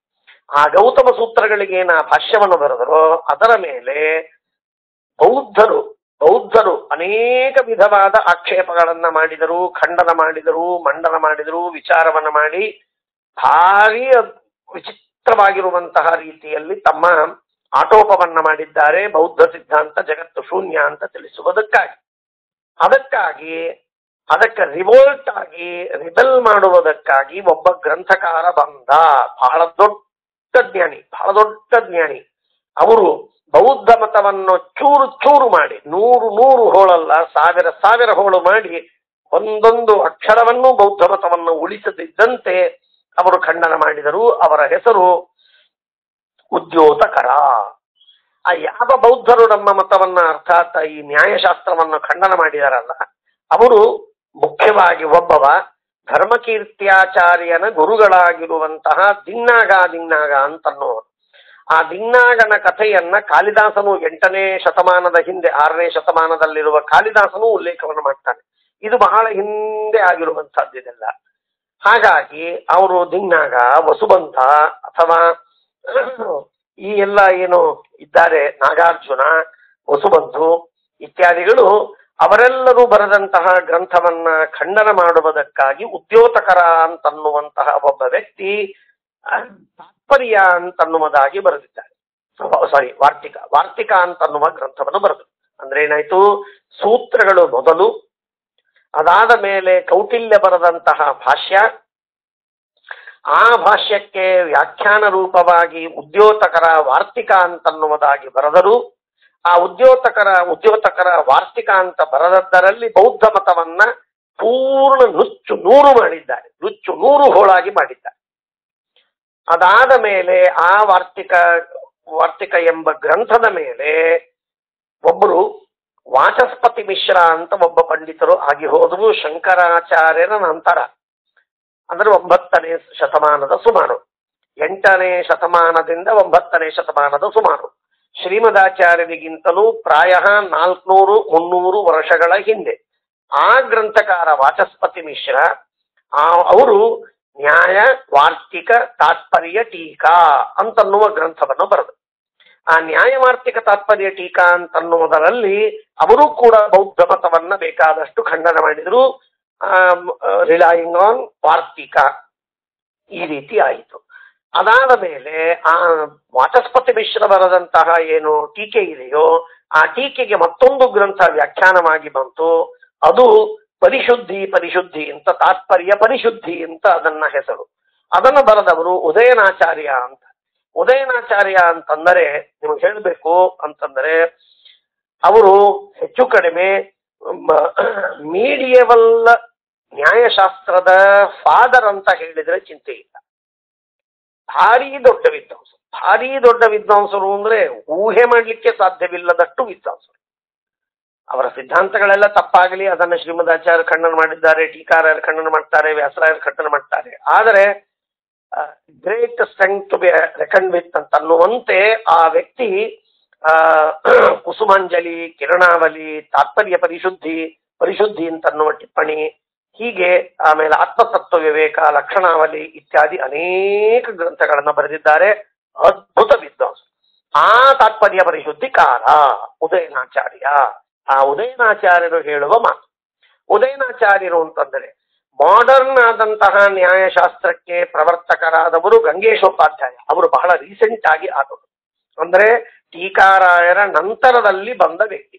Speaker 2: ಆ ಗೌತಮ ಸೂತ್ರಗಳಿಗೆ ಏನ ಭಾಷ್ಯವನ್ನು ಬರೆದರೋ ಅದರ ಮೇಲೆ ಬೌದ್ಧರು ಬೌದ್ಧರು ಅನೇಕ ವಿಧವಾದ ಆಕ್ಷೇಪಗಳನ್ನ ಮಾಡಿದರು ಖಂಡನ ಮಾಡಿದರು ಮಂಡನ ಮಾಡಿದರು ವಿಚಾರವನ್ನ ಮಾಡಿ ಭಾರಿ ವಿಚಿತ್ರವಾಗಿರುವಂತಹ ರೀತಿಯಲ್ಲಿ ತಮ್ಮ ಆಟೋಪವನ್ನ ಮಾಡಿದ್ದಾರೆ ಬೌದ್ಧ ಸಿದ್ಧಾಂತ ಜಗತ್ತು ಶೂನ್ಯ ಅಂತ ತಿಳಿಸುವುದಕ್ಕಾಗಿ ಅದಕ್ಕಾಗಿ ಅದಕ್ಕೆ ರಿವೋಲ್ಟ್ ಆಗಿ ರಿಬೆಲ್ ಮಾಡುವುದಕ್ಕಾಗಿ ಒಬ್ಬ ಗ್ರಂಥಕಾರ ಬಂದ ಬಹಳ ದೊಡ್ಡ ಜ್ಞಾನಿ ಬಹಳ ದೊಡ್ಡ ಜ್ಞಾನಿ ಅವರು ಬೌದ್ಧ ಮತವನ್ನು ಚೂರು ಚೂರು ಮಾಡಿ ನೂರು ನೂರು ಹೋಳಲ್ಲ ಸಾವಿರ ಸಾವಿರ ಹೋಳು ಮಾಡಿ ಒಂದೊಂದು ಅಕ್ಷರವನ್ನು ಬೌದ್ಧ ಮತವನ್ನು ಉಳಿಸದಿದ್ದಂತೆ ಅವರು ಖಂಡನ ಮಾಡಿದರು ಅವರ ಹೆಸರು ಉದ್ಯೋತಕರ ಆ ಯಾವ ಬೌದ್ಧರು ನಮ್ಮ ಮತವನ್ನ ಅರ್ಥಾತ್ ಈ ನ್ಯಾಯಶಾಸ್ತ್ರವನ್ನು ಖಂಡನ ಮಾಡಿದಾರಲ್ಲ ಅವರು ಮುಖ್ಯವಾಗಿ ಒಬ್ಬವ ಧರ್ಮಕೀರ್ತ್ಯಾಚಾರ್ಯನ ಗುರುಗಳಾಗಿರುವಂತಹ ದಿನ್ನಾಗ ದಿನ್ನಾಗ ಅಂತನ್ನೋರು ಆ ದಿನ್ನಾಗನ ಕಥೆಯನ್ನ ಕಾಳಿದಾಸನು ಎಂಟನೇ ಶತಮಾನದ ಹಿಂದೆ ಆರನೇ ಶತಮಾನದಲ್ಲಿರುವ ಕಾಳಿದಾಸನು ಉಲ್ಲೇಖವನ್ನು ಮಾಡ್ತಾನೆ ಇದು ಬಹಳ ಹಿಂದೆ ಆಗಿರುವಂತಹದ್ದಿದೆಲ್ಲ ಹಾಗಾಗಿ ಅವರು ದಿನ್ನಾಗ ವಸುಬಂಧ ಅಥವಾ ಈ ಎಲ್ಲ ಏನು ಇದ್ದಾರೆ ನಾಗಾರ್ಜುನ ವಸುಬಂಧು ಇತ್ಯಾದಿಗಳು ಅವರೆಲ್ಲರೂ ಬರೆದಂತಹ ಗ್ರಂಥವನ್ನ ಖಂಡನ ಮಾಡುವುದಕ್ಕಾಗಿ ಉದ್ಯೋತಕರ ಅಂತನ್ನುವಂತಹ ಒಬ್ಬ ವ್ಯಕ್ತಿ ಅಹ್, ತಾತ್ಪರ್ಯ ಅಂತನ್ನುವುದಾಗಿ ಬರೆದಿದ್ದಾರೆ ಸಾರಿ ವಾರ್ತಿಕ ವಾರ್ತಿಕ ಅಂತನ್ನುವ ಗ್ರಂಥವನ್ನು ಬರೆದರು ಅಂದ್ರೆ ಏನಾಯ್ತು ಸೂತ್ರಗಳು ಮೊದಲು ಅದಾದ ಮೇಲೆ ಕೌಟಿಲ್ಯ ಬರೆದಂತಹ ಭಾಷ್ಯ ಆ ಭಾಷ್ಯಕ್ಕೆ ವ್ಯಾಖ್ಯಾನ ರೂಪವಾಗಿ ಉದ್ಯೋತಕರ ವಾರ್ತಿಕ ಅಂತನ್ನುವುದಾಗಿ ಬರೆದರು ಆ ಉದ್ಯೋತಕರ ಉದ್ಯೋತಕರ ವಾರ್ತಿಕ ಅಂತ ಬರೆದದ್ದರಲ್ಲಿ ಬೌದ್ಧ ಮತವನ್ನ ಪೂರ್ಣ ನುಚ್ಚು ನೂರು ಮಾಡಿದ್ದಾರೆ ನುಚ್ಚು ನೂರು ಹೋಳಾಗಿ ಮಾಡಿದ್ದಾರೆ ಅದಾದ ಮೇಲೆ ಆ ವಾರ್ತಿಕ ವಾರ್ತಿಕ ಎಂಬ ಗ್ರಂಥದ ಮೇಲೆ ಒಬ್ಬರು ವಾಚಸ್ಪತಿ ಮಿಶ್ರ ಅಂತ ಒಬ್ಬ ಪಂಡಿತರು ಆಗಿ ಹೋದರು ಶಂಕರಾಚಾರ್ಯರ ನಂತರ ಅಂದ್ರೆ ಒಂಬತ್ತನೇ ಶತಮಾನದ ಸುಮಾರು ಎಂಟನೇ ಶತಮಾನದಿಂದ ಒಂಬತ್ತನೇ ಶತಮಾನದ ಸುಮಾರು ಶ್ರೀಮದಾಚಾರ್ಯರಿಗಿಂತಲೂ ಪ್ರಾಯ ನಾಲ್ಕುನೂರು ಮುನ್ನೂರು ವರ್ಷಗಳ ಹಿಂದೆ ಆ ಗ್ರಂಥಕಾರ ವಾಚಸ್ಪತಿ ಮಿಶ್ರ ಆ ಅವರು ನ್ಯಾಯ ವಾರ್ತಿಕ ತಾತ್ಪರ್ಯ ಟೀಕಾ ಅಂತನ್ನುವ ಗ್ರಂಥವನ್ನು ಬರೆದರು ಆ ನ್ಯಾಯವಾರ್ತಿಕ ತಾತ್ಪರ್ಯ ಟೀಕಾ ಅಂತನ್ನುವುದರಲ್ಲಿ ಅವರು ಕೂಡ ಬೌದ್ಧ ಮತವನ್ನ ಬೇಕಾದಷ್ಟು ಖಂಡನ ಮಾಡಿದ್ರು ರಿಲೈಯಿಂಗ್ ಆನ್ ವಾರ್ತಿಕ ಈ ರೀತಿ ಆಯಿತು ಅದಾದ ಮೇಲೆ ಆ ವಾಚಸ್ಪತಿ ಮಿಶ್ರ ಬರೆದಂತಹ ಏನು ಟೀಕೆ ಇದೆಯೋ ಆ ಟೀಕೆಗೆ ಮತ್ತೊಂದು ಗ್ರಂಥ ವ್ಯಾಖ್ಯಾನವಾಗಿ ಬಂತು ಅದು ಪರಿಶುದ್ಧಿ ಪರಿಶುದ್ಧಿ ಅಂತ ತಾತ್ಪರ್ಯ ಪರಿಶುದ್ಧಿ ಅಂತ ಅದನ್ನ ಹೆಸರು ಅದನ್ನು ಬರೆದವರು ಉದಯನಾಚಾರ್ಯ ಅಂತ ಉದಯನಾಚಾರ್ಯ ಅಂತಂದರೆ ನಿಮಗೆ ಹೇಳಬೇಕು ಅಂತಂದರೆ ಅವರು ಹೆಚ್ಚು ಕಡಿಮೆ ಮೀಡಿಯವಲ್ ನ್ಯಾಯಶಾಸ್ತ್ರದ ಫಾದರ್ ಅಂತ ಹೇಳಿದ್ರೆ ಚಿಂತೆ ಇಲ್ಲ ಭಾರಿ ದೊಡ್ಡ ವಿದ್ವಾಂಸರು ಭಾರಿ ದೊಡ್ಡ ವಿದ್ವಾಂಸರು ಅಂದ್ರೆ ಊಹೆ ಮಾಡ್ಲಿಕ್ಕೆ ಸಾಧ್ಯವಿಲ್ಲದಷ್ಟು ವಿದ್ವಾಂಸರು ಅವರ ಸಿದ್ಧಾಂತಗಳೆಲ್ಲ ತಪ್ಪಾಗಲಿ ಅದನ್ನ ಶ್ರೀಮದಾಚಾರ್ಯ ಖಂಡನ ಮಾಡಿದ್ದಾರೆ ಟೀಕಾರಾಯರು ಖಂಡನ ಮಾಡ್ತಾರೆ ವ್ಯಾಸರಾಯರು ಖಂಡನ ಮಾಡ್ತಾರೆ ಆದರೆ great strength to be reckoned with ಅಂತ ಅನ್ನುವಂತೆ ಆ ವ್ಯಕ್ತಿ ಆ ಕುಸುಮಾಂಜಲಿ ಕಿರಣಾವಲಿ ತಾತ್ಪರ್ಯ ಪರಿಶುದ್ಧಿ ಪರಿಶುದ್ಧಿ ಅಂತನ್ನುವ ಟಿಪ್ಪಣಿ ಹೀಗೆ ಆಮೇಲೆ ಆತ್ಮತತ್ವ ವಿವೇಕ ಲಕ್ಷಣಾವಲಿ ಇತ್ಯಾದಿ ಅನೇಕ ಗ್ರಂಥಗಳನ್ನು ಬರೆದಿದ್ದಾರೆ ಅದ್ಭುತ ವಿದ್ವಾಂಸ ಆ ತಾತ್ಪರ್ಯ ಪರಿಶುದ್ಧಿಕಾರ ಉದಯನಾಚಾರ್ಯ ಆ ಉದಯನಾಚಾರ್ಯರು ಹೇಳುವ ಮಾತು ಉದಯನಾಚಾರ್ಯರು ಅಂತಂದರೆ ಮಾಡರ್ನ್ ಆದಂತಹ ನ್ಯಾಯಶಾಸ್ತ್ರಕ್ಕೆ ಪ್ರವರ್ತಕರಾದವರು ಗಂಗೇಶೋಪಾಧ್ಯಾಯ ಅವರು ಬಹಳ ರೀಸೆಂಟ್ ಆಗಿ ಆದವರು ಅಂದ್ರೆ ಟೀಕಾರಾಯರ ನಂತರದಲ್ಲಿ ಬಂದ ವ್ಯಕ್ತಿ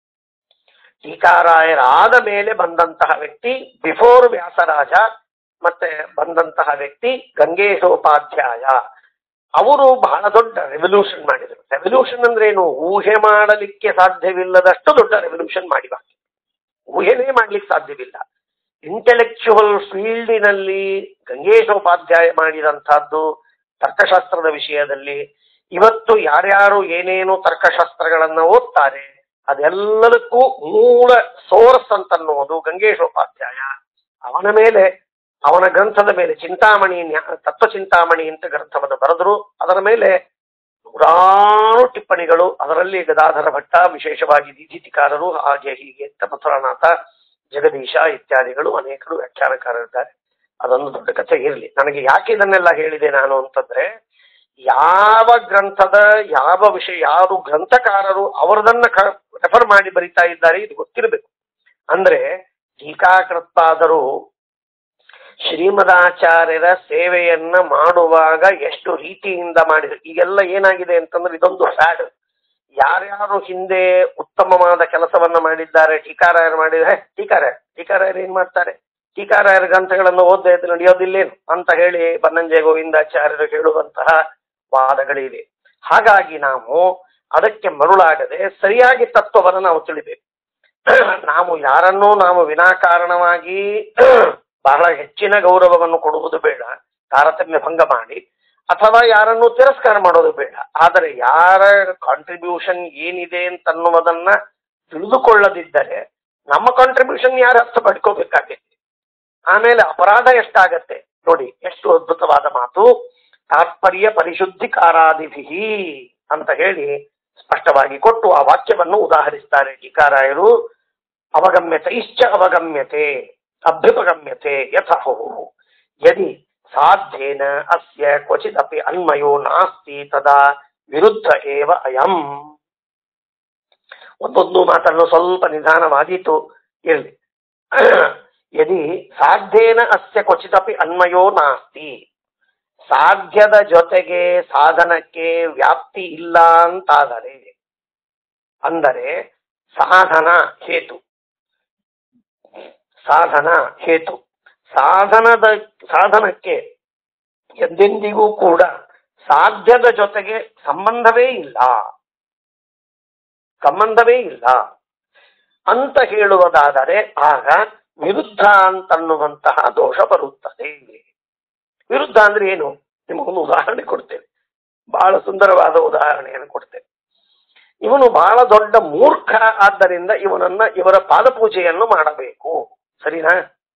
Speaker 2: ಟೀಕಾರಾಯರಾದ ಮೇಲೆ ಬಂದಂತಹ ವ್ಯಕ್ತಿ ಬಿಫೋರ್ ವ್ಯಾಸರಾಜ ಮತ್ತೆ ಬಂದಂತಹ ವ್ಯಕ್ತಿ ಗಂಗೇಶೋಪಾಧ್ಯಾಯ ಅವರು ಬಹಳ ದೊಡ್ಡ ರೆವಲ್ಯೂಷನ್ ಮಾಡಿದರು ರೆವಲ್ಯೂಷನ್ ಅಂದ್ರೆ ಏನು ಊಹೆ ಮಾಡಲಿಕ್ಕೆ ಸಾಧ್ಯವಿಲ್ಲದಷ್ಟು ದೊಡ್ಡ ರೆವಲ್ಯೂಷನ್ ಮಾಡಿ ಬಾಕಿ ಊಹೆನೇ ಮಾಡ್ಲಿಕ್ಕೆ ಸಾಧ್ಯವಿಲ್ಲ ಇಂಟೆಲೆಕ್ಚುವಲ್ ಫೀಲ್ಡಿನಲ್ಲಿ ಗಂಗೇಶೋಪಾಧ್ಯಾಯ ಮಾಡಿದಂತಹದ್ದು ತರ್ಕಶಾಸ್ತ್ರದ ವಿಷಯದಲ್ಲಿ ಇವತ್ತು ಯಾರ್ಯಾರು ಏನೇನು ತರ್ಕಶಾಸ್ತ್ರಗಳನ್ನ ಓದ್ತಾರೆ ಅದೆಲ್ಲದಕ್ಕೂ ಮೂಲ ಸೋರ್ಸ್ ಅಂತನ್ನುವುದು ಗಂಗೇಶೋಪಾಧ್ಯಾಯ ಅವನ ಮೇಲೆ ಅವನ ಗ್ರಂಥದ ಮೇಲೆ ಚಿಂತಾಮಣಿ ನ್ಯಾ- ತತ್ವಚಿಂತಾಮಣಿ ಅಂತ ಗ್ರಂಥವನ್ನು ಬರೆದರು ಅದರ ಮೇಲೆ ನೂರಾರು ಟಿಪ್ಪಣಿಗಳು ಅದರಲ್ಲಿ ಗದಾಧರ ಭಟ್ಟ ವಿಶೇಷವಾಗಿ ದೀಧಿತಿಕಾರರು ಹಾಗೆ ಹೀಗೆ ಅಂತ ಮಥುರಾನಾಥ ಜಗದೀಶ ಇತ್ಯಾದಿಗಳು ಅನೇಕರು ವ್ಯಾಖ್ಯಾನಕಾರರಿದ್ದಾರೆ ಅದೊಂದು ದೊಡ್ಡ ಕಥೆ ಇರಲಿ ನನಗೆ ಯಾಕೆ ಇದನ್ನೆಲ್ಲ ಹೇಳಿದೆ ನಾನು ಅಂತಂದ್ರೆ ಯಾವ ಗ್ರಂಥದ ಯಾವ ವಿಷಯ ಯಾರು ಗ್ರಂಥಕಾರರು ಅವರದನ್ನ ರೆಫರ್ ಮಾಡಿ ಬರಿತಾ ಇದ್ದಾರೆ ಇದು ಗೊತ್ತಿರಬೇಕು ಅಂದ್ರೆ ಟೀಕಾಕೃತ್ಪಾದರು ಶ್ರೀಮದಾಚಾರ್ಯರ ಸೇವೆಯನ್ನ ಮಾಡುವಾಗ ಎಷ್ಟು ರೀತಿಯಿಂದ ಮಾಡಿದ್ರು ಈಗೆಲ್ಲ ಏನಾಗಿದೆ ಅಂತಂದ್ರೆ ಇದೊಂದು ಫ್ಯಾಡ್ ಯಾರ್ಯಾರು ಹಿಂದೆ ಉತ್ತಮವಾದ ಕೆಲಸವನ್ನ ಮಾಡಿದ್ದಾರೆ ಟೀಕಾರಾಯರು ಮಾಡಿದ್ರೆ ಟೀಕಾರಾಯರ್ ಟೀಕಾರಾಯರು ಏನ್ ಮಾಡ್ತಾರೆ ಟೀಕಾರಾಯರ ಗ್ರಂಥಗಳನ್ನು ಓದದೆ ಇದ್ರೆ ನಡೆಯೋದಿಲ್ಲೇನು ಅಂತ ಹೇಳಿ ಬನ್ನಂಜೆ ಗೋವಿಂದಾಚಾರ್ಯರು ಹೇಳುವಂತಹ ವಾದಗಳಿವೆ ಹಾಗಾಗಿ ನಾವು ಅದಕ್ಕೆ ಮರುಳಾಗದೆ ಸರಿಯಾಗಿ ತತ್ವವನ್ನು ನಾವು ತಿಳಿಬೇಕು ನಾವು ಯಾರನ್ನೂ ನಾವು ವಿನಾಕಾರಣವಾಗಿ ಬಹಳ ಹೆಚ್ಚಿನ ಗೌರವವನ್ನು ಕೊಡುವುದು ಬೇಡ ತಾರತಮ್ಯ ಭಂಗ ಮಾಡಿ ಅಥವಾ ಯಾರನ್ನು ತಿರಸ್ಕಾರ ಮಾಡೋದು ಬೇಡ ಆದರೆ ಯಾರ ಕಾಂಟ್ರಿಬ್ಯೂಷನ್ ಏನಿದೆ ಅಂತನ್ನುವುದನ್ನ ತಿಳಿದುಕೊಳ್ಳದಿದ್ದರೆ ನಮ್ಮ ಕಾಂಟ್ರಿಬ್ಯೂಷನ್ ಯಾರು ಅರ್ಥ ಪಡ್ಕೋಬೇಕಾಗೈತಿ ಆಮೇಲೆ ಅಪರಾಧ ಎಷ್ಟಾಗತ್ತೆ ನೋಡಿ ಎಷ್ಟು ಅದ್ಭುತವಾದ ಮಾತು ತಾತ್ಪರ್ಯ ಪರಿಶುದ್ಧಿಕಾರಾದಿಭಿ ಅಂತ ಹೇಳಿ ಸ್ಪಷ್ಟವಾಗಿ ಕೊಟ್ಟು ಆ ವಾಕ್ಯವನ್ನು ಉದಾಹರಿಸ್ತಾರೆ ಟೀಕಾರಾಯರು ಅವಗಮ್ಯತೈಶ್ಚ ಅವಗಮ್ಯತೆ ಅಭ್ಯುಪಗಮ್ಯತೆ ಯಥೋ ಯದಿ ಸಾಧ್ಯೇನ ಅಸ್ಯ ಕ್ವಚಿದಪಿ ಅನ್ವಯೋ ನಾಸ್ತಿ ತದಾ ವಿರುದ್ಧ ಏವ ಅಯಂ ಒಂದೊಂದು ಮಾತನ್ನು ಸ್ವಲ್ಪ ನಿಧಾನವಾಗಿತ್ತು ಇರಲಿ ಯದಿ ಸಾಧ್ಯೇನ ಅಸ್ಯ ಕ್ವಚಿದಪಿ ಅನ್ವಯೋ ನಾಸ್ತಿ ಸಾಧ್ಯದ ಜೊತೆಗೆ ಸಾಧನಕ್ಕೆ ವ್ಯಾಪ್ತಿ ಇಲ್ಲ ಅಂತಾದರೆ ಅಂದರೆ ಸಾಧನ ಹೇತು ಸಾಧನ ಹೇತು ಸಾಧನದ ಸಾಧನಕ್ಕೆ ಎಂದೆಂದಿಗೂ ಕೂಡ ಸಾಧ್ಯದ ಜೊತೆಗೆ ಸಂಬಂಧವೇ ಇಲ್ಲ ಸಂಬಂಧವೇ ಇಲ್ಲ ಅಂತ ಹೇಳುವುದಾದರೆ ಆಗ ವಿರುದ್ಧ ಅಂತನ್ನುವಂತಹ ದೋಷ ಬರುತ್ತದೆ ವಿರುದ್ಧ ಅಂದ್ರೆ ಏನು ನಿಮಗೊಂದು ಉದಾಹರಣೆ ಕೊಡ್ತೇನೆ ಬಹಳ ಸುಂದರವಾದ ಉದಾಹರಣೆಯನ್ನು ಕೊಡ್ತೇನೆ ಇವನು ಬಹಳ ದೊಡ್ಡ ಮೂರ್ಖ ಆದ್ದರಿಂದ ಇವನನ್ನ ಇವರ ಪಾದಪೂಜೆಯನ್ನು ಮಾಡಬೇಕು ಸರಿನಾ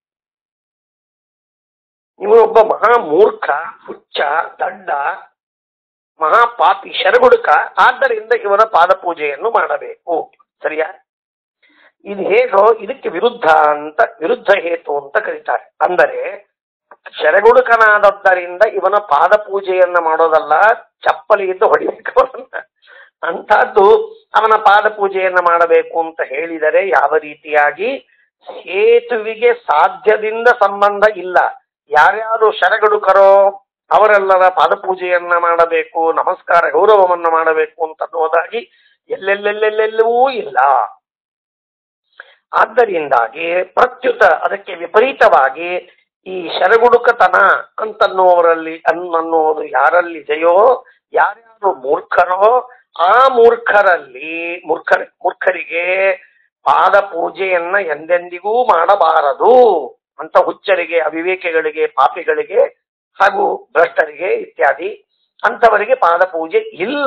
Speaker 2: ಇವನೊಬ್ಬ ಮಹಾ ಮೂರ್ಖ ಹುಚ್ಚ ದಡ್ಡ ಮಹಾಪಾಪಿ ಶರಗುಡುಕ ಆದ್ದರಿಂದ ಇವನ ಪಾದಪೂಜೆಯನ್ನು ಮಾಡಬೇಕು ಸರಿಯಾ ಇದು ಹೇಗೋ ಇದಕ್ಕೆ ವಿರುದ್ಧ ಅಂತ ವಿರುದ್ಧ ಹೇತು ಅಂತ ಕರೀತಾರೆ ಅಂದರೆ ಶರಗುಡುಕನಾದದ್ದರಿಂದ ಇವನ ಪಾದ ಪೂಜೆಯನ್ನ ಮಾಡೋದಲ್ಲ ಚಪ್ಪಲಿಯಿಂದ ಹೊಡಿಬೇಕು ಅವನನ್ನ ಅಂಥದ್ದು ಅವನ ಪಾದ ಪೂಜೆಯನ್ನ ಮಾಡಬೇಕು ಅಂತ ಹೇಳಿದರೆ ಯಾವ ರೀತಿಯಾಗಿ ಹೇತುವಿಗೆ ಸಾಧ್ಯದಿಂದ ಸಂಬಂಧ ಇಲ್ಲ ಯಾರ್ಯಾರು ಶರಗಡುಕರೋ ಅವರೆಲ್ಲರ ಪಾದಪೂಜೆಯನ್ನ ಮಾಡಬೇಕು ನಮಸ್ಕಾರ ಗೌರವವನ್ನ ಮಾಡಬೇಕು ಅಂತ ಅನ್ನೋದಾಗಿ ಎಲ್ಲೆಲ್ಲೆಲ್ಲೆಲ್ಲೆಲ್ಲವೂ ಇಲ್ಲ ಆದ್ದರಿಂದಾಗಿ ಪ್ರತ್ಯುತ ಅದಕ್ಕೆ ವಿಪರೀತವಾಗಿ ಈ ಶರಗುಡುಕತನ ಅಂತನ್ನುವರಲ್ಲಿ ಅನ್ನೋದು ಯಾರಲ್ಲಿದೆಯೋ ಯಾರ್ಯಾರು ಮೂರ್ಖರೋ ಆ ಮೂರ್ಖರಲ್ಲಿ ಮೂರ್ಖ ಮೂರ್ಖರಿಗೆ ಪಾದ ಪೂಜೆಯನ್ನ ಎಂದೆಂದಿಗೂ ಮಾಡಬಾರದು ಅಂತ ಹುಚ್ಚರಿಗೆ ಅವಿವೇಕಿಗಳಿಗೆ ಪಾಪಿಗಳಿಗೆ ಹಾಗೂ ಭ್ರಷ್ಟರಿಗೆ ಇತ್ಯಾದಿ ಅಂತವರಿಗೆ ಪಾದ ಪೂಜೆ ಇಲ್ಲ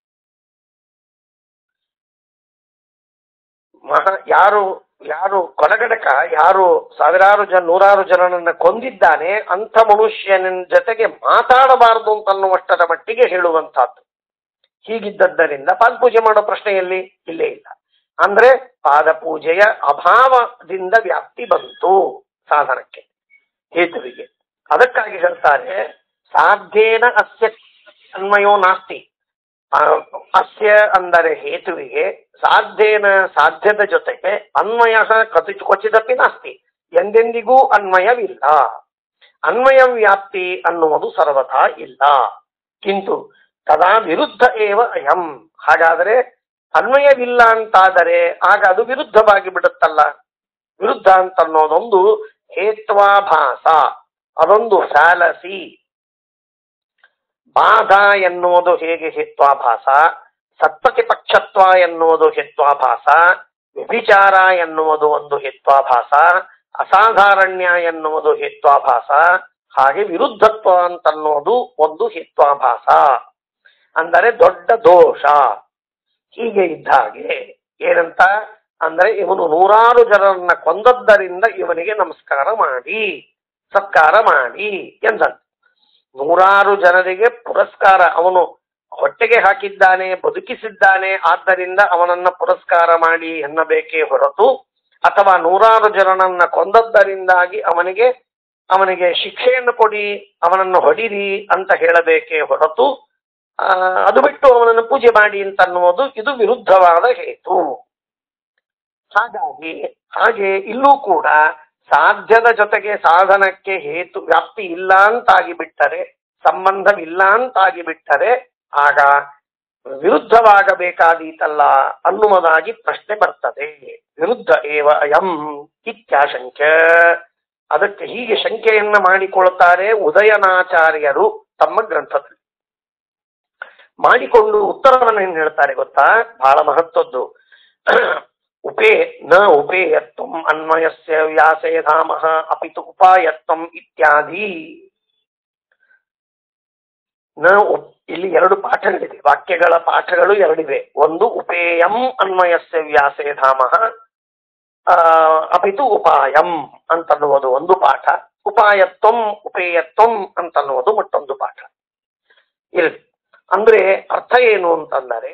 Speaker 2: ಮಹಾ ಯಾರು ಯಾರು ಕೊಲಗಡಕ ಯಾರು ಸಾವಿರಾರು ಜನ ನೂರಾರು ಜನನನ್ನ ಕೊಂದಿದ್ದಾನೆ ಅಂಥ ಮನುಷ್ಯನ ಜೊತೆಗೆ ಮಾತಾಡಬಾರದು ಅಂತನ್ನುವಷ್ಟರ ಮಟ್ಟಿಗೆ ಹೇಳುವಂತಹದ್ದು ಹೀಗಿದ್ದದ್ದರಿಂದ ಪಾದಪೂಜೆ ಮಾಡೋ ಪ್ರಶ್ನೆಯಲ್ಲಿ ಇಲ್ಲೇ ಇಲ್ಲ ಅಂದ್ರೆ ಪಾದ ಪೂಜೆಯ ಅಭಾವದಿಂದ ವ್ಯಾಪ್ತಿ ಬಂತು ಸಾಧನಕ್ಕೆ ಹೇತುವಿಗೆ ಅದಕ್ಕಾಗಿ ಹೇಳ್ತಾರೆ ಸಾಧ್ಯೇನ ಅಸ್ಯ ಅನ್ವಯೋ ನಾಸ್ತಿ ಆ, ಅಸ್ಯ ಅಂದರೆ ಹೇತುವಿಗೆ ಸಾಧ್ಯೇನ ಸಾಧ್ಯದ ಜೊತೆಗೆ ಅನ್ವಯ ಕತಿ ಕ್ವಚಿದಪಿ ನಾಸ್ತಿ ಎಂದೆಂದಿಗೂ ಅನ್ವಯವಿಲ್ಲ ಅನ್ವಯ ವ್ಯಾಪ್ತಿ ಅನ್ನುವುದು ಸರ್ವಥಾ ಇಲ್ಲ ಕಿಂತು ತದಾ ವಿರುದ್ಧ ಏವ ಅಯಂ ಹಾಗಾದರೆ ಅನ್ವಯವಿಲ್ಲ ಅಂತಾದರೆ ಆಗ ಅದು ವಿರುದ್ಧವಾಗಿ ಬಿಡುತ್ತಲ್ಲ ವಿರುದ್ಧ ಅಂತ ಅನ್ನೋದೊಂದು ಹೇತ್ವಾಭಾಸ ಅದೊಂದು ಫ್ಯಾಲಸಿ ಬಾಧ ಎನ್ನುವುದು ಹೇಗೆ ಹೇತ್ವಾಭಾಸ ಸತ್ಪತಿ ಪಕ್ಷತ್ವ ಎನ್ನುವುದು ಹೇತ್ವಾಭಾಸ ವ್ಯಭಿಚಾರ ಎನ್ನುವುದು ಒಂದು ಹೇತ್ವಾಭಾಸ ಅಸಾಧಾರಣ್ಯ ಎನ್ನುವುದು ಹೇತ್ವಾಭಾಸ ಹಾಗೆ ವಿರುದ್ಧತ್ವ ಅಂತನ್ನೋದು ಒಂದು ಹೇತ್ವಾಭಾಸ ಅಂದರೆ ದೊಡ್ಡ ದೋಷ ಹೀಗೆ ಇದ್ದ ಹಾಗೆ ಏನಂತ ಅಂದ್ರೆ ಇವನು ನೂರಾರು ಜನರನ್ನ ಕೊಂದದ್ದರಿಂದ ಇವನಿಗೆ ನಮಸ್ಕಾರ ಮಾಡಿ ಸತ್ಕಾರ ಮಾಡಿ ಎಂದಂತ ನೂರಾರು ಜನರಿಗೆ ಪುರಸ್ಕಾರ ಅವನು ಹೊಟ್ಟೆಗೆ ಹಾಕಿದ್ದಾನೆ ಬದುಕಿಸಿದ್ದಾನೆ ಆದ್ದರಿಂದ ಅವನನ್ನ ಪುರಸ್ಕಾರ ಮಾಡಿ ಎನ್ನಬೇಕೇ ಹೊರತು ಅಥವಾ ನೂರಾರು ಜನರನ್ನ ಕೊಂದದ್ದರಿಂದಾಗಿ ಅವನಿಗೆ ಅವನಿಗೆ ಶಿಕ್ಷೆಯನ್ನು ಕೊಡಿ ಅವನನ್ನು ಹೊಡಿರಿ ಅಂತ ಹೇಳಬೇಕೇ ಹೊರತು ಆ, ಅದು ಬಿಟ್ಟು ಅವನನ್ನು ಪೂಜೆ ಮಾಡಿ ಅಂತ ಅನ್ನುವುದು ಇದು ವಿರುದ್ಧವಾದ ಹೇತು ಹಾಗಾಗಿ ಹಾಗೆ ಇಲ್ಲೂ ಕೂಡ ಸಾಧ್ಯದ ಜೊತೆಗೆ ಸಾಧನಕ್ಕೆ ಹೇತು ವ್ಯಾಪ್ತಿ ಇಲ್ಲ ಅಂತಾಗಿ ಬಿಟ್ಟರೆ ಸಂಬಂಧವಿಲ್ಲ ಅಂತಾಗಿ ಬಿಟ್ಟರೆ ಆಗ ವಿರುದ್ಧವಾಗಬೇಕಾದೀತಲ್ಲ ಅನ್ನುವುದಾಗಿ ಪ್ರಶ್ನೆ ಬರ್ತದೆ ವಿರುದ್ಧ ಏವ ಅಯಂ ಇತ್ಯಾಶಂಕ್ಯ ಅದಕ್ಕೆ ಹೀಗೆ ಶಂಕೆಯನ್ನ ಮಾಡಿಕೊಳ್ಳುತ್ತಾರೆ ಉದಯನಾಚಾರ್ಯರು ತಮ್ಮ ಗ್ರಂಥದಲ್ಲಿ ಮಾಡಿಕೊಂಡು ಉತ್ತರವನ್ನು ಏನ್ ಹೇಳ್ತಾರೆ ಗೊತ್ತಾ ಬಹಳ ಮಹತ್ವದ್ದು ಉಪೇ ನ ಉಪೇಯತ್ವಂ ಅನ್ವಯಸ್ಯ ವ್ಯಾಸೇ ಧಾಮಃ ಅಪಿತು ಉಪಾಯತ್ವಂ ಇತ್ಯಾದಿ ನ ಉಪ್- ಇಲ್ಲಿ ಎರಡು ಪಾಠಗಳಿವೆ ವಾಕ್ಯಗಳ ಪಾಠಗಳು ಎರಡಿವೆ ಒಂದು ಉಪೇಯಂ ಅನ್ವಯಸ್ಯ ವ್ಯಾಸೇ ಧಾಮಃ ಆ, ಅಪಿತು ಉಪಾಯಂ ಅಂತನ್ನುವುದು ಒಂದು ಪಾಠ ಉಪಾಯತ್ವಂ ಉಪೇಯತ್ವಂ ಅಂತನ್ನುವುದು ಮತ್ತೊಂದು ಪಾಠ ಇರಲಿ ಅಂದ್ರೆ ಅರ್ಥ ಏನು ಅಂತಂದರೆ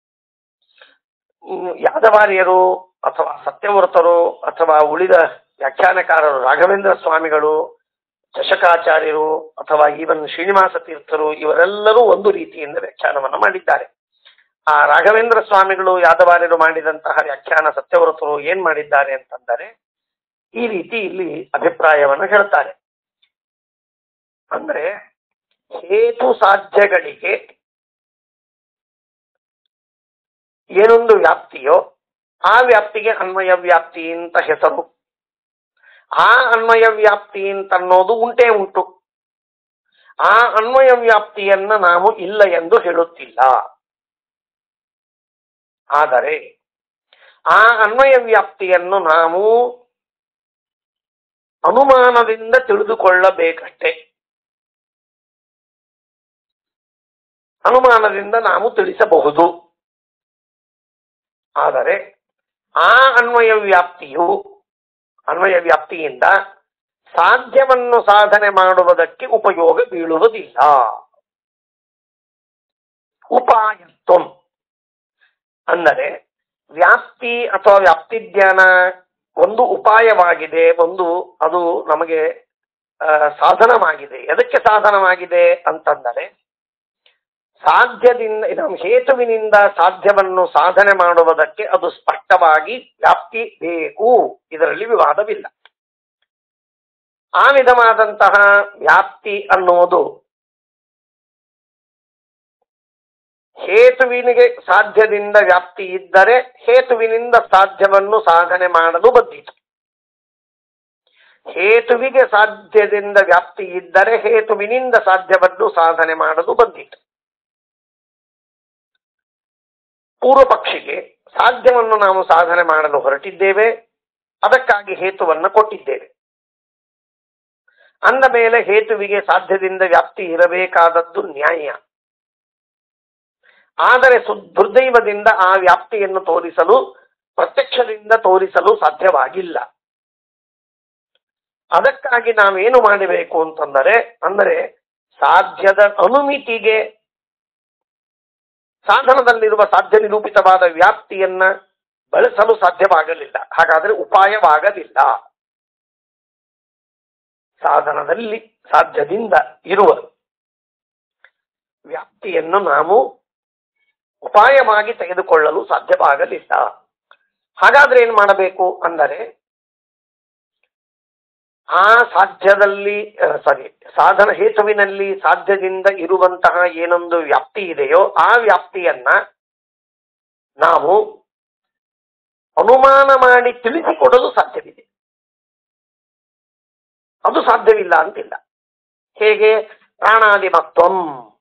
Speaker 2: ಹ್ಮ್, ಯಾದವಾರ್ಯರು ಅಥವಾ ಸತ್ಯವ್ರತರು ಅಥವಾ ಉಳಿದ ವ್ಯಾಖ್ಯಾನಕಾರರು ರಾಘವೇಂದ್ರ ಸ್ವಾಮಿಗಳು ಚಷಕಾಚಾರ್ಯರು ಅಥವಾ ಈವನ್ ಶ್ರೀನಿವಾಸ ತೀರ್ಥರು ಇವರೆಲ್ಲರೂ ಒಂದು ರೀತಿಯಿಂದ ವ್ಯಾಖ್ಯಾನವನ್ನ ಮಾಡಿದ್ದಾರೆ ಆ ರಾಘವೇಂದ್ರ ಸ್ವಾಮಿಗಳು ಯಾದವಾರ್ಯರು ಮಾಡಿದಂತಹ ವ್ಯಾಖ್ಯಾನ ಸತ್ಯವ್ರತರು ಏನ್ ಮಾಡಿದ್ದಾರೆ ಅಂತಂದರೆ ಈ ರೀತಿ ಇಲ್ಲಿ ಅಭಿಪ್ರಾಯವನ್ನು ಹೇಳ್ತಾರೆ ಅಂದ್ರೆ ಹೇತು ಸಾಧ್ಯಗಳಿಗೆ ಏನೊಂದು ವ್ಯಾಪ್ತಿಯೋ ಆ ವ್ಯಾಪ್ತಿಗೆ ಅನ್ವಯ ವ್ಯಾಪ್ತಿ ಅಂತ ಹೆಸರು ಆ ಅನ್ವಯ ವ್ಯಾಪ್ತಿ ಅಂತ ಅನ್ನೋದು ಉಂಟೇ ಉಂಟು ಆ ಅನ್ವಯ ವ್ಯಾಪ್ತಿಯನ್ನ ನಾವು ಇಲ್ಲ ಎಂದು ಹೇಳುತ್ತಿಲ್ಲ ಆದರೆ ಆ ಅನ್ವಯ ವ್ಯಾಪ್ತಿಯನ್ನು ನಾವು ಅನುಮಾನದಿಂದ ತಿಳಿದುಕೊಳ್ಳಬೇಕಷ್ಟೇ ಅನುಮಾನದಿಂದ ನಾವು ತಿಳಿಸಬಹುದು ಆದರೆ ಆ ಅನ್ವಯ ವ್ಯಾಪ್ತಿಯು ಅನ್ವಯ ವ್ಯಾಪ್ತಿಯಿಂದ ಸಾಧ್ಯವನ್ನು ಸಾಧನೆ ಮಾಡುವುದಕ್ಕೆ ಉಪಯೋಗ ಬೀಳುವುದಿಲ್ಲ ಉಪಾಯತ್ವಂ ಅಂದರೆ ವ್ಯಾಪ್ತಿ ಅಥವಾ ವ್ಯಾಪ್ತಿ ಜ್ಞಾನ ಒಂದು ಉಪಾಯವಾಗಿದೆ ಒಂದು ಅದು ನಮಗೆ ಆ, ಸಾಧನವಾಗಿದೆ ಎದಕ್ಕೆ ಸಾಧನವಾಗಿದೆ ಅಂತಂದರೆ ಸಾಧ್ಯದಿಂದ ಇದು ಹೇತುವಿನಿಂದ ಸಾಧ್ಯವನ್ನು ಸಾಧನೆ ಮಾಡುವುದಕ್ಕೆ ಅದು ಸ್ಪಷ್ಟವಾಗಿ ವ್ಯಾಪ್ತಿ ಬೇಕು ಇದರಲ್ಲಿ ವಿವಾದವಿಲ್ಲ ಆ ವಿಧವಾದಂತಹ ವ್ಯಾಪ್ತಿ ಅನ್ನುವುದು ಹೇತುವಿನಿಗೆ ಸಾಧ್ಯದಿಂದ ವ್ಯಾಪ್ತಿ ಇದ್ದರೆ ಹೇತುವಿನಿಂದ ಸಾಧ್ಯವನ್ನು ಸಾಧನೆ ಮಾಡಲು ಬಂದಿತು ಹೇತುವಿಗೆ ಸಾಧ್ಯದಿಂದ ವ್ಯಾಪ್ತಿ ಇದ್ದರೆ ಹೇತುವಿನಿಂದ ಸಾಧ್ಯವನ್ನು ಸಾಧನೆ ಮಾಡಲು ಬಂದಿತು ಪೂರ್ವ ಪಕ್ಷಿಗೆ ಸಾಧ್ಯವನ್ನು ನಾವು ಸಾಧನೆ ಮಾಡಲು ಹೊರಟಿದ್ದೇವೆ ಅದಕ್ಕಾಗಿ ಹೇತುವನ್ನು ಕೊಟ್ಟಿದ್ದೇವೆ ಅಂದ ಮೇಲೆ ಹೇತುವಿಗೆ ಸಾಧ್ಯದಿಂದ ವ್ಯಾಪ್ತಿ ಇರಬೇಕಾದದ್ದು ನ್ಯಾಯ ಆದರೆ ಸು ದುರ್ದೈವದಿಂದ ಆ ವ್ಯಾಪ್ತಿಯನ್ನು ತೋರಿಸಲು ಪ್ರತ್ಯಕ್ಷದಿಂದ ತೋರಿಸಲು ಸಾಧ್ಯವಾಗಿಲ್ಲ ಅದಕ್ಕಾಗಿ ನಾವೇನು ಮಾಡಬೇಕು ಅಂತಂದರೆ ಅಂದರೆ ಸಾಧ್ಯದ ಅನುಮಿತಿಗೆ ಸಾಧನದಲ್ಲಿರುವ ಸಾಧ್ಯ ನಿರೂಪಿತವಾದ ವ್ಯಾಪ್ತಿಯನ್ನ ಬಳಸಲು ಸಾಧ್ಯವಾಗಲಿಲ್ಲ ಹಾಗಾದರೆ ಉಪಾಯವಾಗಲಿಲ್ಲ ಸಾಧನದಲ್ಲಿ ಸಾಧ್ಯದಿಂದ ಇರುವ ವ್ಯಾಪ್ತಿಯನ್ನು ನಾವು ಉಪಾಯವಾಗಿ ತೆಗೆದುಕೊಳ್ಳಲು ಸಾಧ್ಯವಾಗಲಿಲ್ಲ ಹಾಗಾದ್ರೆ ಏನ್ ಮಾಡಬೇಕು ಅಂದರೆ ಆ ಸಾಧ್ಯದಲ್ಲಿ ಸಾರಿ ಸಾಧನ ಹೇತುವಿನಲ್ಲಿ ಸಾಧ್ಯದಿಂದ ಇರುವಂತಹ ಏನೊಂದು ವ್ಯಾಪ್ತಿ ಇದೆಯೋ ಆ ವ್ಯಾಪ್ತಿಯನ್ನ ನಾವು ಅನುಮಾನ ಮಾಡಿ ತಿಳಿಸಿಕೊಡಲು ಸಾಧ್ಯವಿದೆ ಅದು ಸಾಧ್ಯವಿಲ್ಲ ಅಂತಿಲ್ಲ ಹೇಗೆ ಪ್ರಾಣಾದಿಮತ್ವಂ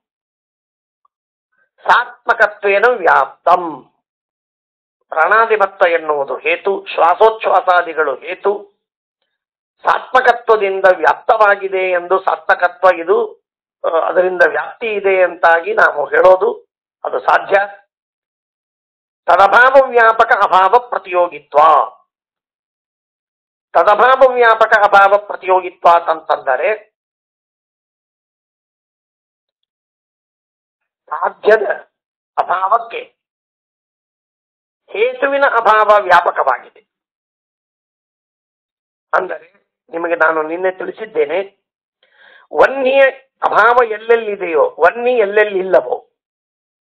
Speaker 2: ಸಾತ್ಮಕತ್ವೇನ ವ್ಯಾಪ್ತಂ ಪ್ರಾಣಾದಿಮತ್ವ ಎನ್ನುವುದು ಹೇತು ಶ್ವಾಸೋಚ್ಛ್ವಾಸಾದಿಗಳು ಹೇತು ಸಾತ್ಮಕತ್ವದಿಂದ ವ್ಯಾಪ್ತವಾಗಿದೆ ಎಂದು ಸಾತ್ಮಕತ್ವ ಇದು ಆ, ಅದರಿಂದ ವ್ಯಾಪ್ತಿ ಇದೆ ಅಂತಾಗಿ ನಾವು ಹೇಳೋದು ಅದು ಸಾಧ್ಯ ತದಭಾವ ವ್ಯಾಪಕ ಅಭಾವ ಪ್ರತಿಯೋಗಿತ್ವ ತದಭಾವ ವ್ಯಾಪಕ ಅಭಾವ ಪ್ರತಿಯೋಗಿತ್ವ ಅಂತಂದರೆ ಸಾಧ್ಯದ ಅಭಾವಕ್ಕೆ ಹೇತುವಿನ ಅಭಾವ ವ್ಯಾಪಕವಾಗಿದೆ ಅಂದರೆ ನಿಮಗೆ ನಾನು ನಿನ್ನೆ ತಿಳಿಸಿದ್ದೇನೆ ವನ್ನಿಯ ಅಭಾವ ಎಲ್ಲೆಲ್ಲಿದೆಯೋ ವನ್ನಿ ಎಲ್ಲೆಲ್ಲಿ ಇಲ್ಲವೋ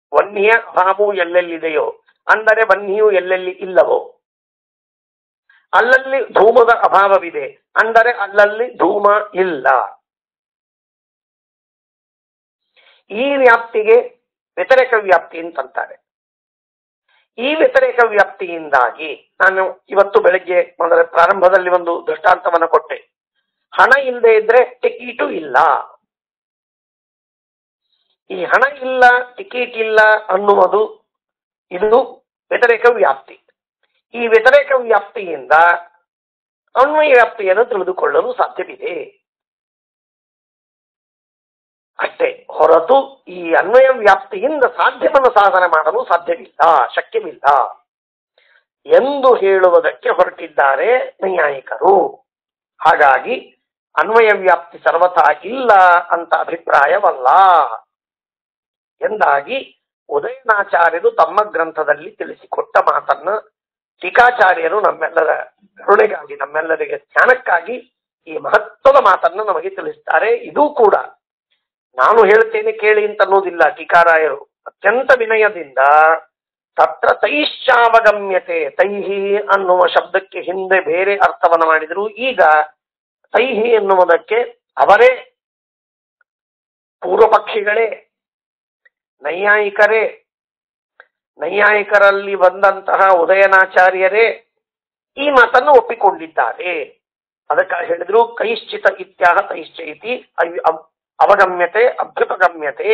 Speaker 2: ವನ್ನಿಯ ಅಭಾವವು ಎಲ್ಲೆಲ್ಲಿದೆಯೋ ಅಂದರೆ ವನ್ನಿಯು ಎಲ್ಲೆಲ್ಲಿ ಇಲ್ಲವೋ ಅಲ್ಲಲ್ಲಿ ಧೂಮದ ಅಭಾವವಿದೆ ಅಂದರೆ ಅಲ್ಲಲ್ಲಿ ಧೂಮ ಇಲ್ಲ ಈ ವ್ಯಾಪ್ತಿಗೆ ವ್ಯತಿರೇಕ ವ್ಯಾಪ್ತಿ ಅಂತಂತಾರೆ ಈ ವ್ಯತಿರೇಕ ವ್ಯಾಪ್ತಿಯಿಂದಾಗಿ ನಾನು ಇವತ್ತು ಬೆಳಗ್ಗೆ ಮೊದಲ ಪ್ರಾರಂಭದಲ್ಲಿ ಒಂದು ದೃಷ್ಟಾಂತವನ್ನು ಕೊಟ್ಟೆ ಹಣ ಇಲ್ಲದೆ ಇದ್ರೆ ಟಿಕೀಟು ಇಲ್ಲ ಈ ಹಣ ಇಲ್ಲ ಟಿಕೆಟ್ ಇಲ್ಲ ಅನ್ನುವುದು ಇದು ವ್ಯತಿರೇಕ ವ್ಯಾಪ್ತಿ ಈ ವ್ಯತಿರೇಕ ವ್ಯಾಪ್ತಿಯಿಂದ ಅನ್ವಯ ವ್ಯಾಪ್ತಿಯನ್ನು ತಿಳಿದುಕೊಳ್ಳಲು ಸಾಧ್ಯವಿದೆ ಅಷ್ಟೇ ಹೊರತು ಈ ಅನ್ವಯ ವ್ಯಾಪ್ತಿಯಿಂದ ಸಾಧ್ಯವನ್ನು ಸಾಧನೆ ಮಾಡಲು ಸಾಧ್ಯವಿಲ್ಲ ಶಕ್ಯವಿಲ್ಲ ಎಂದು ಹೇಳುವುದಕ್ಕೆ ಹೊರಟಿದ್ದಾರೆ ನೈಯಾಯಿಕರು ಹಾಗಾಗಿ ಅನ್ವಯ ವ್ಯಾಪ್ತಿ ಸರ್ವಥಾ ಇಲ್ಲ ಅಂತ ಅಭಿಪ್ರಾಯವಲ್ಲ ಎಂದಾಗಿ ಉದಯನಾಚಾರ್ಯರು ತಮ್ಮ ಗ್ರಂಥದಲ್ಲಿ ತಿಳಿಸಿಕೊಟ್ಟ ಮಾತನ್ನ ಟೀಕಾಚಾರ್ಯರು ನಮ್ಮೆಲ್ಲರ ಕರುಣೆಗಾಗಿ ನಮ್ಮೆಲ್ಲರಿಗೆ ಜ್ಞಾನಕ್ಕಾಗಿ ಈ ಮಹತ್ವದ ಮಾತನ್ನ ನಮಗೆ ತಿಳಿಸ್ತಾರೆ ಇದು ಕೂಡ ನಾನು ಹೇಳ್ತೇನೆ ಕೇಳಿ ಅಂತ ಅನ್ನೋದಿಲ್ಲ ಟೀಕಾರಾಯರು ಅತ್ಯಂತ ವಿನಯದಿಂದ ತತ್ರ ತೈಶ್ಚಾವಗಮ್ಯತೆ ತೈಹಿ ಅನ್ನುವ ಶಬ್ದಕ್ಕೆ ಹಿಂದೆ ಬೇರೆ ಅರ್ಥವನ್ನು ಮಾಡಿದ್ರು ಈಗ ತೈಹಿ ಎನ್ನುವುದಕ್ಕೆ ಅವರೇ ಪೂರ್ವ ಪಕ್ಷಿಗಳೇ ನೈಯಾಯಿಕರೇ ನೈಯಾಯಿಕರಲ್ಲಿ ಬಂದಂತಹ ಉದಯನಾಚಾರ್ಯರೇ ಈ ಮಾತನ್ನು ಒಪ್ಪಿಕೊಂಡಿದ್ದಾರೆ ಅದಕ್ಕಾಗಿ ಹೇಳಿದ್ರು ಕೈಶ್ಚಿತ ಇತ್ಯಾಹ ತೈಶ್ಚೈತಿ ಅವ್- ಅವ್- ಅವಗಮ್ಯತೆ ಅಭ್ಯುಪಗಮ್ಯತೆ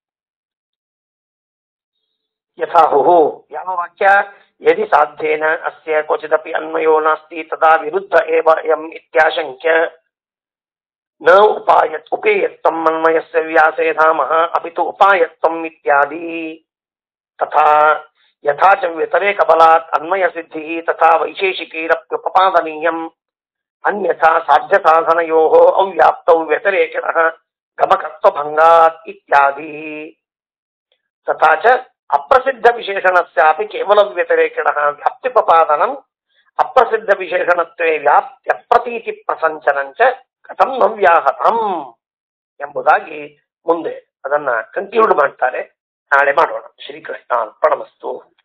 Speaker 2: ಯಥಾಹುಃ ಯಾವ ವಾಕ್ಯ ಯದಿ ಸಾಧ್ಯೇನ ಅಸ್ಯ ಕ್ವಚಿದಪಿ ಅನ್ವಯೋ ನಾಸ್ತಿ ತದಾ ವಿರುದ್ಧ ಏವ ಎಂ ಇತ್ಯಾಶಂಕ್ಯ ನ ಉಪಾಯತ್ ಉಪೇಯತ್ವಂ ಅನ್ವಯಸ್ಯ ವ್ಯಾಸೇ ಧಾಮಃ ಅಪಿ ತು ಉಪಾಯತ್ವಂ ಇತ್ಯಾದಿ ತಥಾ ಯಥಾ ಚ ವ್ಯತಿರೇಕ ಬಲಾತ್ ಅನ್ವಯ ಸಿದ್ಧಿ ತಥಾ ವೈಶೇಷಿಕೈರಪ್ಯುಪಪಾದನೀಯಂ ಅನ್ಯಥಾ ಸಾಧ್ಯ ಸಾಧನಯೋ ಅವ್ಯಾಪ್ತೌ ವ್ಯತಿರೇಕಿನಃ ಗಮಕತ್ವಭಂಗಾತ್ ಇತ್ಯಾದಿ ತಥಾ ಚ ಅಪ್ರಸಿದ್ಧ ವಿಶೇಷಣಸ್ಯಾಪಿ ಕೇವಲ ವ್ಯತಿರೇಕಿಣಃ ವ್ಯಾಪ್ತಿಪಪಾದನಂ ಅಪ್ರಸಿದ್ಧ ವಿಶೇಷಣತ್ವೇ ವ್ಯಾಪ್ತ್ಯಪ್ರತೀತಿ ಪ್ರಸಂಚನಂಚ ಕಥಂ ನ ವ್ಯಾಹತಂ ಎಂಬುದಾಗಿ ಮುಂದೆ ಅದನ್ನ ಕನ್ಕ್ಲೂಡ್ ಮಾಡ್ತಾರೆ ನಾಳೆ ಮಾಡೋಣ ಶ್ರೀಕೃಷ್ಣ ಅರ್ಪಣಮಸ್ತು